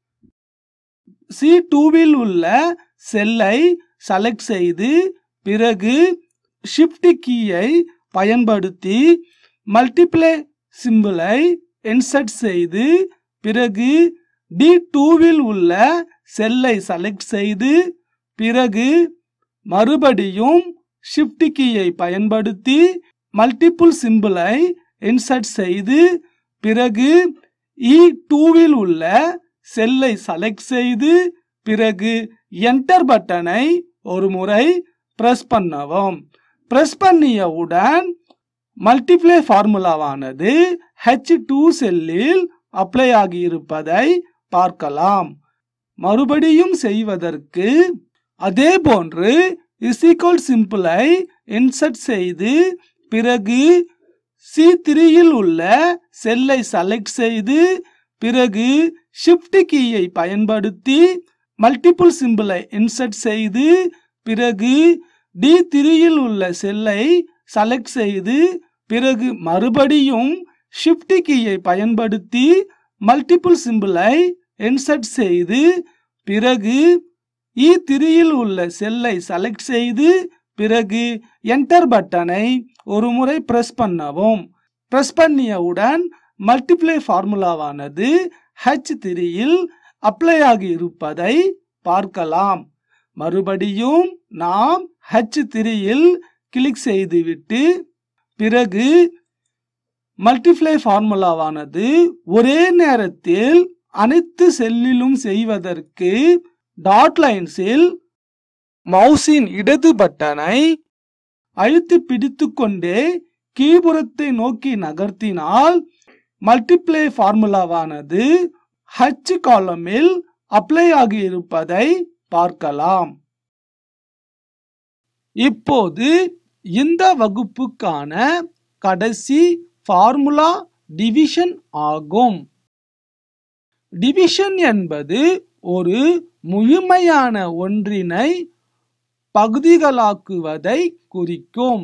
சி டூவில் உள்ள செல்லை செலக்ட் செய்து பிறகு ஷிஃப்ட் கீயை பயன்படுத்தி மல்டிப்ளை சிம்பிளை இன்சர்ட் செய்து பிறகு டி டூவில் உள்ள செல்லை செலக்ட் செய்து பிறகு மறுபடியும் ஷிஃப்ட் கீயை பயன்படுத்தி மல்டிபிள் சிம்பிளை இன்சர்ட் செய்து பிறகு இ டூவில் உள்ள செல்லை செலக்ட் செய்து பிறகு என்டர் பட்டனை ஒரு முறை பிரஸ் பண்ணவும் பிரஸ் பண்ணியவுடன் மல்டிப்ளை ஃபார்முலாவானது ஹெச் டூ செல்லில் அப்ளை ஆகியிருப்பதை பார்க்கலாம் மறுபடியும் செய்வதற்கு அதே போன்று இசிகோல் சிம்பிளை இன்சர்ட் செய்து பிறகு சி த்ரீயில் உள்ள செல்லை செலக்ட் செய்து பிறகு ஷிஃப்ட் கீயை பயன்படுத்தி மல்டிபிள் சிம்பிளை இன்சர்ட் செய்து பிறகு டி த்ரீயில் உள்ள செல்லை செலக்ட் செய்து பிறகு மறுபடியும் ஷிஃப்ட் கீயை பயன்படுத்தி மல்டிபிள் சிம்பிளை இன்சர்ட் செய்து பிறகு இ த்ரீயில் உள்ள செல்லை செலக்ட் செய்து பிறகு என்டர் பட்டனை ஒரு முறை பிரஸ் பண்ணவும் பிரஸ் பண்ணியவுடன் மல்டிப்ளை ஃபார்முலாவானது ஹெச் த்ரீயில் அப்ளை ஆகி இருப்பதை பார்க்கலாம் மறுபடியும் நாம் ஹெச் த்ரீயில் கிளிக் செய்துவிட்டு பிறகு மல்டிப்ளை ஃபார்முலாவானது ஒரே நேரத்தில் அனைத்து செல்லிலும் செய்வதற்கு டாட் லைன்ஸில் மவுஸின் இடது பட்டனை அழுத்தி பிடித்துக்கொண்டே கீபுறத்தை நோக்கி நகர்த்தினால் மல்டிப்ளை ஃபார்முலாவானது ஹச் காலமில் அப்ளை ஆகியிருப்பதை பார்க்கலாம் இப்போது இந்த வகுப்புக்கான கடைசி ஃபார்முலா டிவிஷன் ஆகும் டிவிஷன் என்பது ஒரு முழுமையான ஒன்றினை பகுதிகளாக்குவதை குறிக்கும்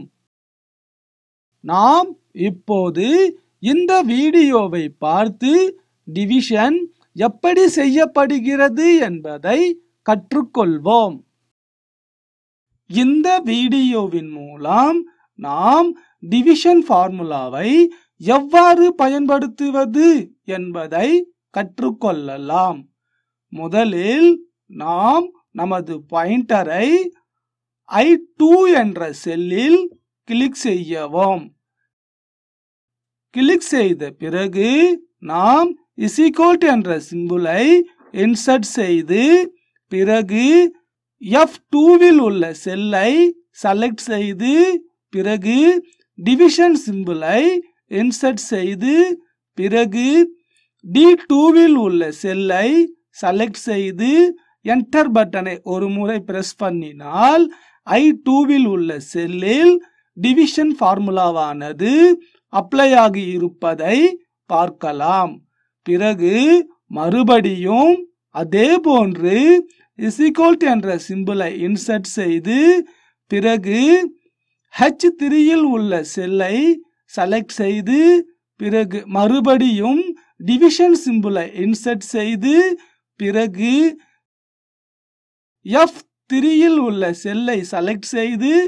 நாம் இப்போது இந்த வீடியோவை பார்த்து டிவிஷன் எப்படி செய்யப்படுகிறது என்பதை கற்றுக்கொள்வோம் இந்த வீடியோவின் மூலம் நாம் டிவிஷன் ஃபார்முலாவை எவ்வாறு பயன்படுத்துவது என்பதை கற்றுக்கொள்ளலாம் முதலில் நாம் நமது பாயிண்டரை ஐ டூ என்ற செல்லில் கிளிக் செய்யவும் கிளிக் செய்த பிறகு நாம் இசிகோல்ட் என்ற சிம்புலை இன்சர்ட் செய்து பிறகு எஃப் டூவில் உள்ள செல்லை செலக்ட் செய்து பிறகு டிவிஷன் சிம்பிளை இன்சர்ட் செய்து பிறகு டி டூவில் உள்ள செல்லை செலக்ட் செய்து என்டர் பட்டனை ஒரு முறை பிரஸ் பண்ணினால் ஐ டூவில் உள்ள செல்லில் டிவிஷன் ஃபார்முலாவானது அப்ளை ஆகி இருப்பதை பார்க்கலாம் பிறகு மறுபடியும் அதே போன்று இசிகோல்ட் என்ற சிம்பிளை இன்சர்ட் செய்து பிறகு ஹெச் த்ரீயில் உள்ள செல்லை செலக்ட் செய்து பிறகு மறுபடியும் டிவிஷன் சிம்பிளை இன்சர்ட் செய்து பிறகு எஃப் த்ரீயில் உள்ள செல்லை செலக்ட் செய்து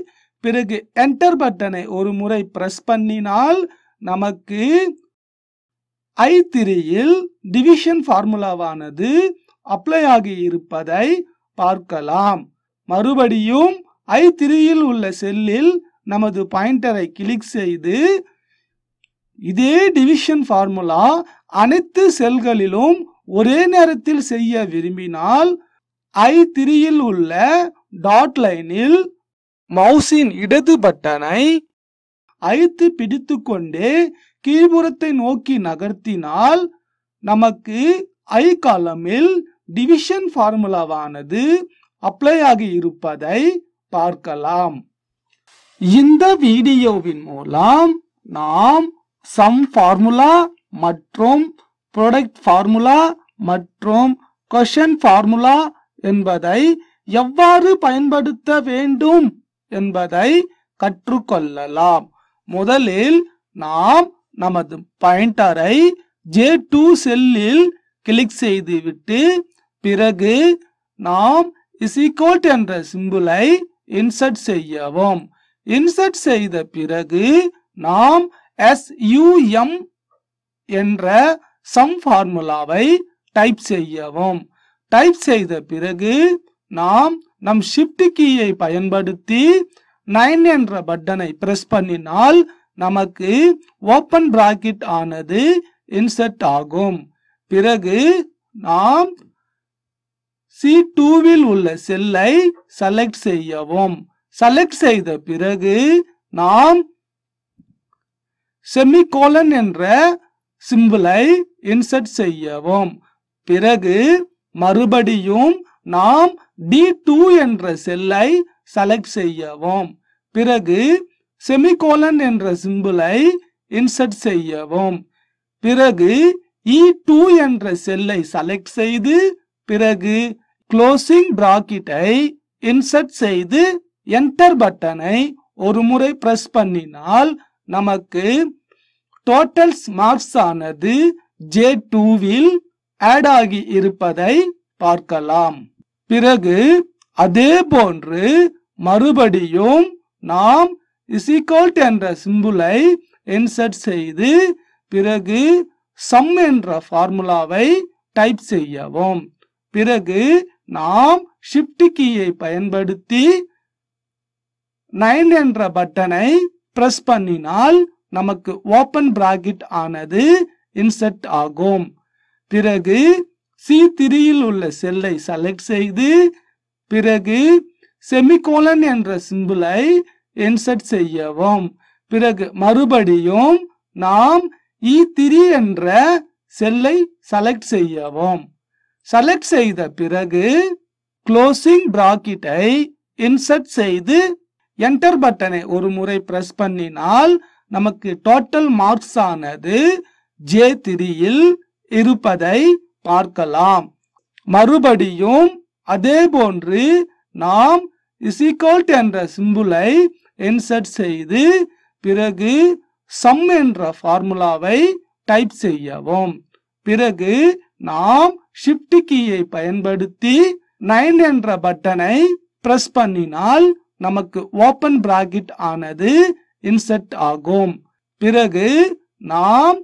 பிறகு என்டர் பட்டனை ஒரு முறை பிரஸ் பண்ணினால் நமக்கு ஐ திரியில் டிவிஷன் ஃபார்முலாவானது அப்ளை ஆகி இருப்பதை பார்க்கலாம் மறுபடியும் ஐ திரியில் உள்ள செல்லில் நமது பாயிண்டரை கிளிக் செய்து இதே டிவிஷன் ஃபார்முலா அனைத்து செல்களிலும் ஒரே நேரத்தில் செய்ய விரும்பினால் ஐ திரியில் உள்ள டாட் லைனில் மவுஸின் இடது பட்டனை அழுத்தி பிடித்துக்கொண்டே கீழ்புறத்தை நோக்கி நகர்த்தினால் நமக்கு ஐ காலமில் டிவிஷன் ஃபார்முலாவானது அப்ளை ஆகி இருப்பதை பார்க்கலாம் இந்த வீடியோவின் மூலம் நாம் சம் ஃபார்முலா மற்றும் ப்ராடக்ட் ஃபார்முலா மற்றும் கொஷன் ஃபார்முலா என்பதை எவ்வாறு பயன்படுத்த வேண்டும் என்பதை கற்றுக்கொள்ளலாம் முதலில் நாம் நமது பாயிண்டரை ஜே டூ செல்லில் கிளிக் செய்துவிட்டு பிறகு நாம் இசிகோட் என்ற சிம்பிளை இன்சர்ட் செய்யவும் இன்சர்ட் செய்த பிறகு நாம் எஸ்யூஎம் என்ற சம் ஃபார்முலாவை டைப் செய்யவும் டைப் செய்த பிறகு நாம் நம் ஷிஃப்ட் கீயை பயன்படுத்தி நைன் என்ற பட்டனை பிரஸ் பண்ணினால் நமக்கு ஓப்பன் பிராக்கெட் ஆனது இன்சர்ட் ஆகும் பிறகு நாம் சி டூவில் உள்ள செல்லை செலக்ட் செய்யவும் செலக்ட் செய்த பிறகு நாம் செமிகோலன் என்ற சிம்பிளை இன்சர்ட் செய்யவும் பிறகு மறுபடியும் நாம் டி டூ என்ற செல்லை செலக்ட் செய்யவும் பிறகு செமிகோலன் என்ற சிம்பிளை இன்சர்ட் செய்யவும் பிறகு இ டூ என்ற செல்லை செலக்ட் செய்து பிறகு க்ளோசிங் பிராக்கெட்டை இன்சர்ட் செய்து என்டர் பட்டனை ஒரு முறை பிரஸ் பண்ணினால் நமக்கு டோட்டல்ஸ் மார்க்ஸ் ஆனது ஜே டூவில் ஆட் ஆகி இருப்பதை பார்க்கலாம் பிறகு அதே போன்று மறுபடியும் நாம் இசிகோல்ட் என்ற சிம்புலை இன்சர்ட் செய்து பிறகு சம் என்ற ஃபார்முலாவை டைப் செய்யவும் பிறகு நாம் ஷிஃப்ட் கீயை பயன்படுத்தி நைன் என்ற பட்டனை பிரஸ் பண்ணினால் நமக்கு ஓப்பன் பிராக்கெட் ஆனது இன்சர்ட் ஆகும் பிறகு சி த்ரீயில் உள்ள செல்லை செலக்ட் செய்து பிறகு செமிகோலன் என்ற சிம்பிளை இன்சர்ட் செய்யவும் பிறகு மறுபடியும் நாம் இ த்ரீ என்ற செல்லை செலக்ட் செய்யவும் செலக்ட் செய்த பிறகு க்ளோசிங் பிராக்கெட்டை இன்சர்ட் செய்து என்டர் பட்டனை ஒரு முறை பிரஸ் பண்ணினால் நமக்கு டோட்டல் மார்க்ஸ் ஆனது ஜே த்ரீயில் இருப்பதை பார்க்கலாம் மறுபடியும் அதே போன்று நாம் இசிகோல்ட் என்ற சிம்புலை இன்சர்ட் செய்து பிறகு சம் என்ற ஃபார்முலாவை டைப் செய்யவும் பிறகு நாம் ஷிஃப்ட் கீயை பயன்படுத்தி நைன் என்ற பட்டனை பிரஸ் பண்ணினால் நமக்கு ஓப்பன் பிராக்கெட் ஆனது இன்சர்ட் ஆகும் பிறகு நாம்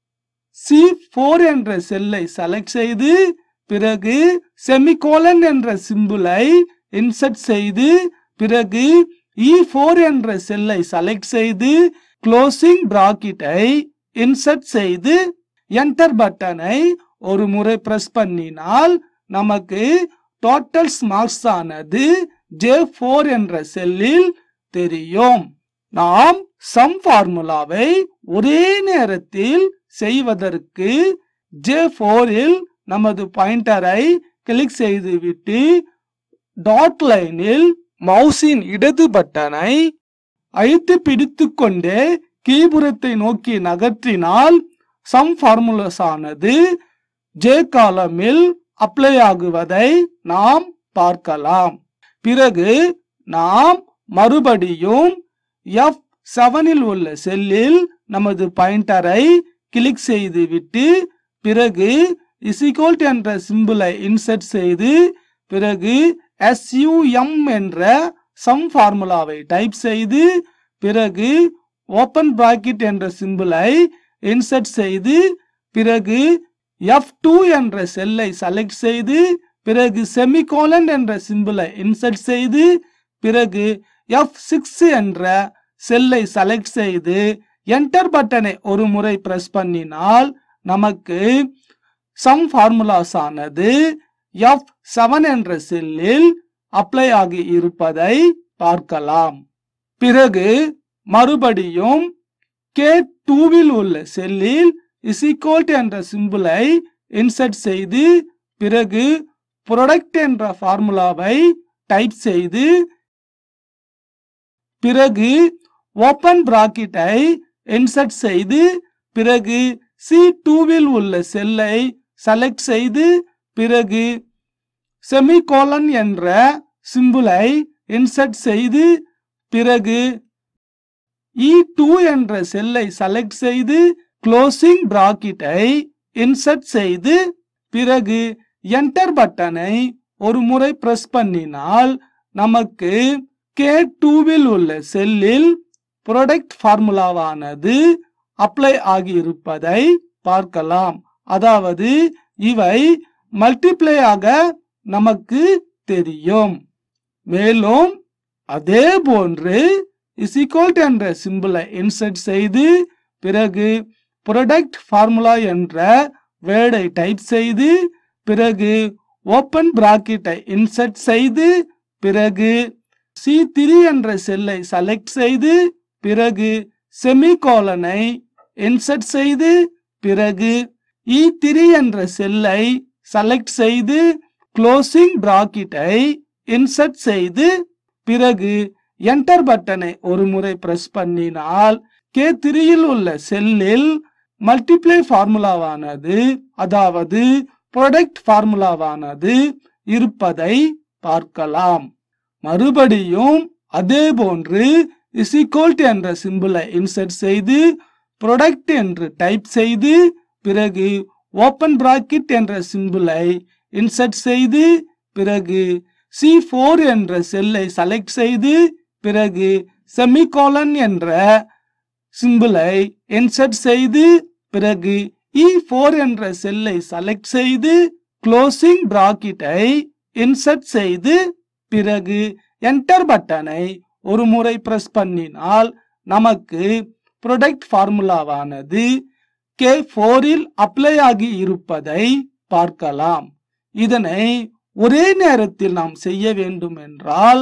சி ஃபோர் என்ற செல்லை செலக்ட் செய்து பிறகு செமிகோலன் என்ற சிம்புலை இன்சர்ட் செய்து பிறகு இ ஃபோர் என்ற செல்லை செலக்ட் செய்து க்ளோசிங் பிராக்கெட்டை இன்சர்ட் செய்து என்டர் பட்டனை ஒரு முறை பிரஸ் பண்ணினால் நமக்கு டோட்டல்ஸ் மார்க்ஸ் ஆனது ஜே ஃபோர் என்ற செல்லில் தெரியும் நாம் சம் ஃபார்முலாவை ஒரே நேரத்தில் செய்வதற்கு ஜே ஃபோரில் நமது பாயிண்டரை கிளிக் செய்துவிட்டு டாட் லைனில் மவுஸின் இடது பட்டனை அழுத்தி பிடித்துக் கொண்டே கீபுரத்தை நோக்கி நகர்த்தினால் சம் ஃபார்முலாஸ் ஆனது ஜே காலமில் அப்ளை ஆகுவதை நாம் பார்க்கலாம் பிறகு நாம் மறுபடியும் எஃப் செவனில் உள்ள செல்லில் நமது பாயிண்டரை கிளிக் செய்துவிட்டு பிறகு இசிகோல்ட் என்ற சிம்பிளை இன்சர்ட் செய்து பிறகு எஸ்யூஎம் என்ற சம் ஃபார்முலாவை டைப் செய்து பிறகு ஓப்பன் பிராக்கெட் என்ற சிம்பிளை இன்சர்ட் செய்து பிறகு F2 என்ற செல்லை செலக்ட் செய்து பிறகு செமிகோலன் என்ற சிம்பிளை இன்சர்ட் செய்து பிறகு F6 என்ற செல்லை செலக்ட் செய்து என்டர் பட்டனை ஒரு முறை பிரஸ் பண்ணினால் நமக்கு சம் ஃபார்முலாஸ் ஆனது எஃப் செவன் என்ற செல்லில் அப்ளை ஆகி இருப்பதை பார்க்கலாம் பிறகு மறுபடியும் கே டூவில் உள்ள செல்லில் இசிகோல்ட் என்ற சிம்பிளை இன்சர்ட் செய்து பிறகு ப்ரொடக்ட் என்ற ஃபார்முலாவை டைப் செய்து பிறகு ஓப்பன் பிராக்கெட்டை இன்சர்ட் செய்து பிறகு சி டூவில் உள்ள செல்லை செலக்ட் செய்து பிறகு செமிகோலன் என்ற சிம்பிளை இன்சர்ட் செய்து பிறகு இ டூ என்ற செல்லை செலக்ட் செய்து க்ளோசிங் பிராக்கெட்டை இன்சர்ட் செய்து பிறகு என்டர் பட்டனை ஒரு முறை பிரஸ் பண்ணினால் நமக்கு கே டூவில் உள்ள செல்லில் ப்ரொடக்ட் ஃபார்முலாவானது அப்ளை ஆகியிருப்பதை பார்க்கலாம் அதாவது இவை மல்டிப்ளை ஆக நமக்கு தெரியும் மேலும் அதே போன்று இசிகோல்ட் என்ற சிம்பிளை இன்சர்ட் செய்து பிறகு ப்ரொடக்ட் ஃபார்முலா என்ற வேர்டை டைப் செய்து பிறகு ஓப்பன் பிராக்கெட்டை இன்சர்ட் செய்து பிறகு சி த்ரீ என்ற செல்லை செலக்ட் செய்து பிறகு செமிகோலனை இன்சர்ட் செய்து பிறகு இ த்ரீ என்ற செல்லை செலக்ட் செய்து க்ளோசிங் பிராக்கெட்டை இன்சர்ட் செய்து பிறகு என்டர் பட்டனை ஒரு முறை பிரஸ் பண்ணினால் கே த்ரீயில் உள்ள செல்லில் மல்டிப்ளை ஃபார்முலாவானது அதாவது ப்ரொடக்ட் ஃபார்முலாவானது இருப்பதை பார்க்கலாம் மறுபடியும் அதே போன்று இசிகோல்ட் என்ற சிம்பிளை இன்சர்ட் செய்து ப்ரொடக்ட் என்று டைப் செய்து பிறகு ஓப்பன் பிராக்கெட் என்ற சிம்பிளை இன்சர்ட் செய்து பிறகு சி ஃபோர் என்ற செல்லை செலக்ட் செய்து பிறகு செமிகோலன் என்ற சிம்பிளை இன்சர்ட் செய்து பிறகு இ ஃபோர் என்ற செல்லை செலக்ட் செய்து க்ளோசிங் பிராக்கெட்டை இன்சர்ட் செய்து பிறகு என்டர் பட்டனை ஒரு முறை பிரஸ் பண்ணினால் நமக்கு ப்ரொடக்ட் ஃபார்முலாவானது கே ஃபோரில் அப்ளை ஆகி இருப்பதை பார்க்கலாம் இதனை ஒரே நேரத்தில் நாம் செய்ய வேண்டும் என்றால்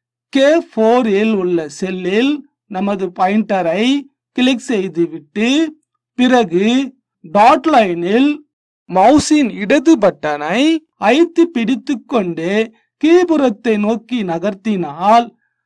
கே ஃபோரில் உள்ள செல்லில் நமது பாயிண்டரை கிளிக் செய்துவிட்டு பிறகு டாட் லைனில் மவுஸின் இடது பட்டனை ஐத்து பிடித்துக்கொண்டு கீபுறத்தை நோக்கி நகர்த்தினால்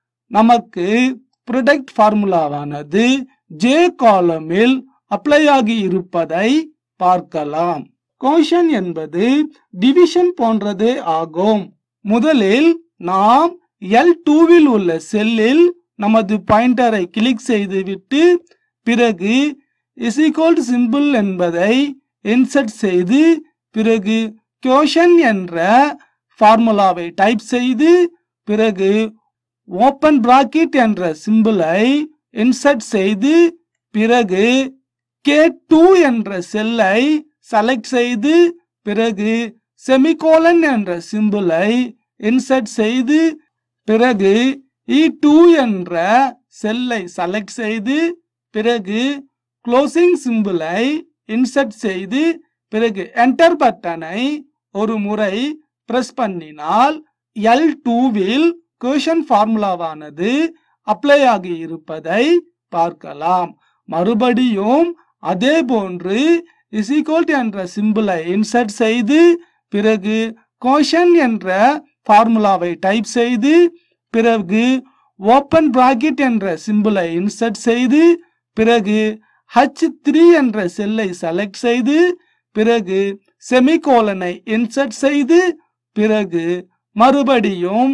நமக்கு ப்ரொடக்ட் ஃபார்முலாவானது ஜே காலமில் அப்ளை ஆகி இருப்பதை பார்க்கலாம் கோஷன் என்பது டிவிஷன் போன்றதே ஆகும் முதலில் நாம் எல் டூவில் உள்ள செல்லில் நமது பாயிண்டரை கிளிக் செய்துவிட்டு பிறகு இசிகோல்ட் சிம்பிள் என்பதை இன்சர்ட் செய்து பிறகு கோஷன் என்ற ஃபார்முலாவை டைப் செய்து பிறகு ஓப்பன் பிராக்கெட் என்ற சிம்பிளை இன்சர்ட் செய்து பிறகு கே டூ என்ற செல்லை செலக்ட் செய்து பிறகு செமிகோலன் என்ற சிம்பிளை இன்சர்ட் செய்து பிறகு இ டூ என்ற செல்லை செலக்ட் செய்து பிறகு க்ளோசிங் சிம்பிளை இன்சர்ட் செய்து பிறகு என்டர் பட்டனை ஒரு முறை பிரஸ் பண்ணினால் எல் டூவில் கொஷன் ஃபார்முலாவானது அப்ளை ஆகி இருப்பதை பார்க்கலாம் மறுபடியும் அதே போன்று இசிகோல்ட் என்ற சிம்பிளை இன்சர்ட் செய்து பிறகு கோஷன் என்ற ஃபார்முலாவை டைப் செய்து பிறகு ஓப்பன் பிராக்கெட் என்ற சிம்பிளை இன்சர்ட் செய்து பிறகு ஹச் த்ரீ என்ற செல்லை செலக்ட் செய்து பிறகு செமிகோலனை இன்சர்ட் செய்து பிறகு மறுபடியும்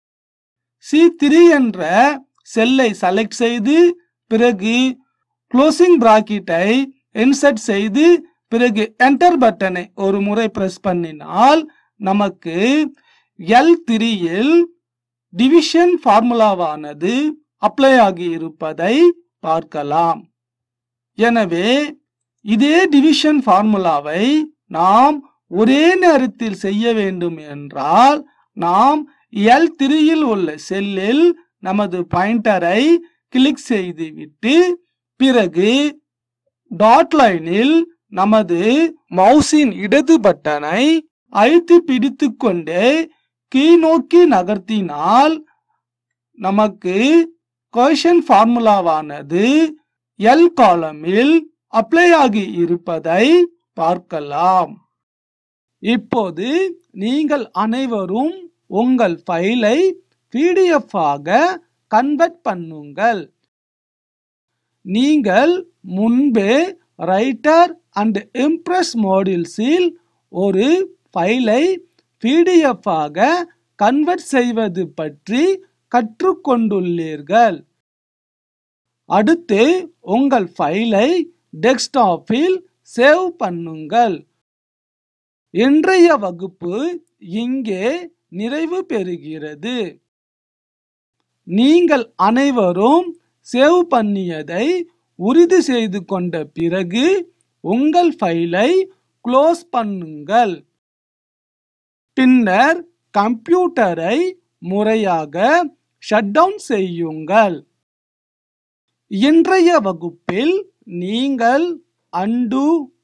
சி த்ரீ என்ற செல்லை செலக்ட் செய்து பிறகு க்ளோசிங் பிராக்கெட்டை இன்சர்ட் செய்து பிறகு என்டர் பட்டனை ஒரு முறை பிரஸ் பண்ணினால் நமக்கு எல் த்ரீயில் டிவிஷன் ஃபார்முலாவானது அப்ளை ஆகி இருப்பதை பார்க்கலாம் எனவே இதே டிவிஷன் ஃபார்முலாவை நாம் ஒரே நேரத்தில் செய்ய வேண்டும் என்றால் நாம் எல் த்ரீயில் உள்ள செல்லில் நமது பாயிண்டரை கிளிக் செய்துவிட்டு பிறகு டாட் லைனில் நமது மவுஸின் இடது பட்டனை அழுத்தி பிடித்துக் கொண்டே கீழ்நோக்கி நகர்த்தினால் நமக்கு கொஷன் ஃபார்முலாவானது எல் காலமில் அப்ளை ஆகி இருப்பதை பார்க்கலாம் இப்போது நீங்கள் அனைவரும் உங்கள் ஃபைலை பிடிஎஃப் ஆக கன்வெர்ட் பண்ணுங்கள் நீங்கள் முன்பே ரைட்டர் அண்ட் இம்ப்ரெஸ் மாடில்ஸில் ஒரு ஃபைலை பிடிஎஃப் ஆக கன்வெர்ட் செய்வது பற்றி கற்றுக்கொண்டுள்ளீர்கள் அடுத்து உங்கள் ஃபைலை டெஸ்க்டாப்பில் சேவ் பண்ணுங்கள் இன்றைய வகுப்பு இங்கே நிறைவு பெறுகிறது நீங்கள் அனைவரும் சேவ் பண்ணியதை உறுதி செய்து கொண்ட பிறகு உங்கள் ஃபைலை க்ளோஸ் பண்ணுங்கள் பின்னர் கம்ப்யூட்டரை முறையாக ஷட் டவுன் செய்யுங்கள் இன்றைய வகுப்பில் நீங்கள் undo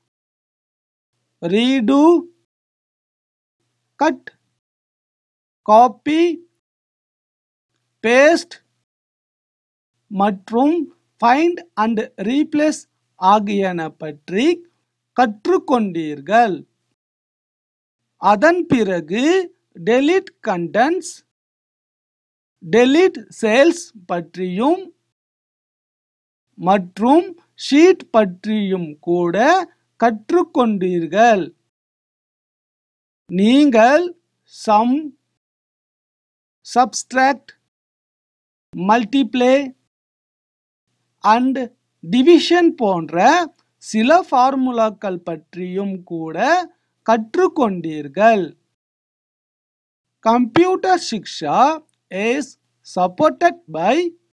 redo cut copy paste மற்றும் ஃபைண்ட் அண்ட் ரீப்ளேஸ் ஆகியன பற்றி கற்றுக்கொண்டீர்கள் அதன் பிறகு டெலிட் கண்டென்ட்ஸ் டெலிட் சேல்ஸ் பற்றியும் மற்றும் ஷீட் பற்றியும் கூட கற்றுக்கொண்டீர்கள் நீங்கள் sum subtract multiply and division போன்ற சில ஃபார்முலாக்கள் பற்றியும் கூட கற்றுக்கொண்டீர்கள் computer Shiksha is supported by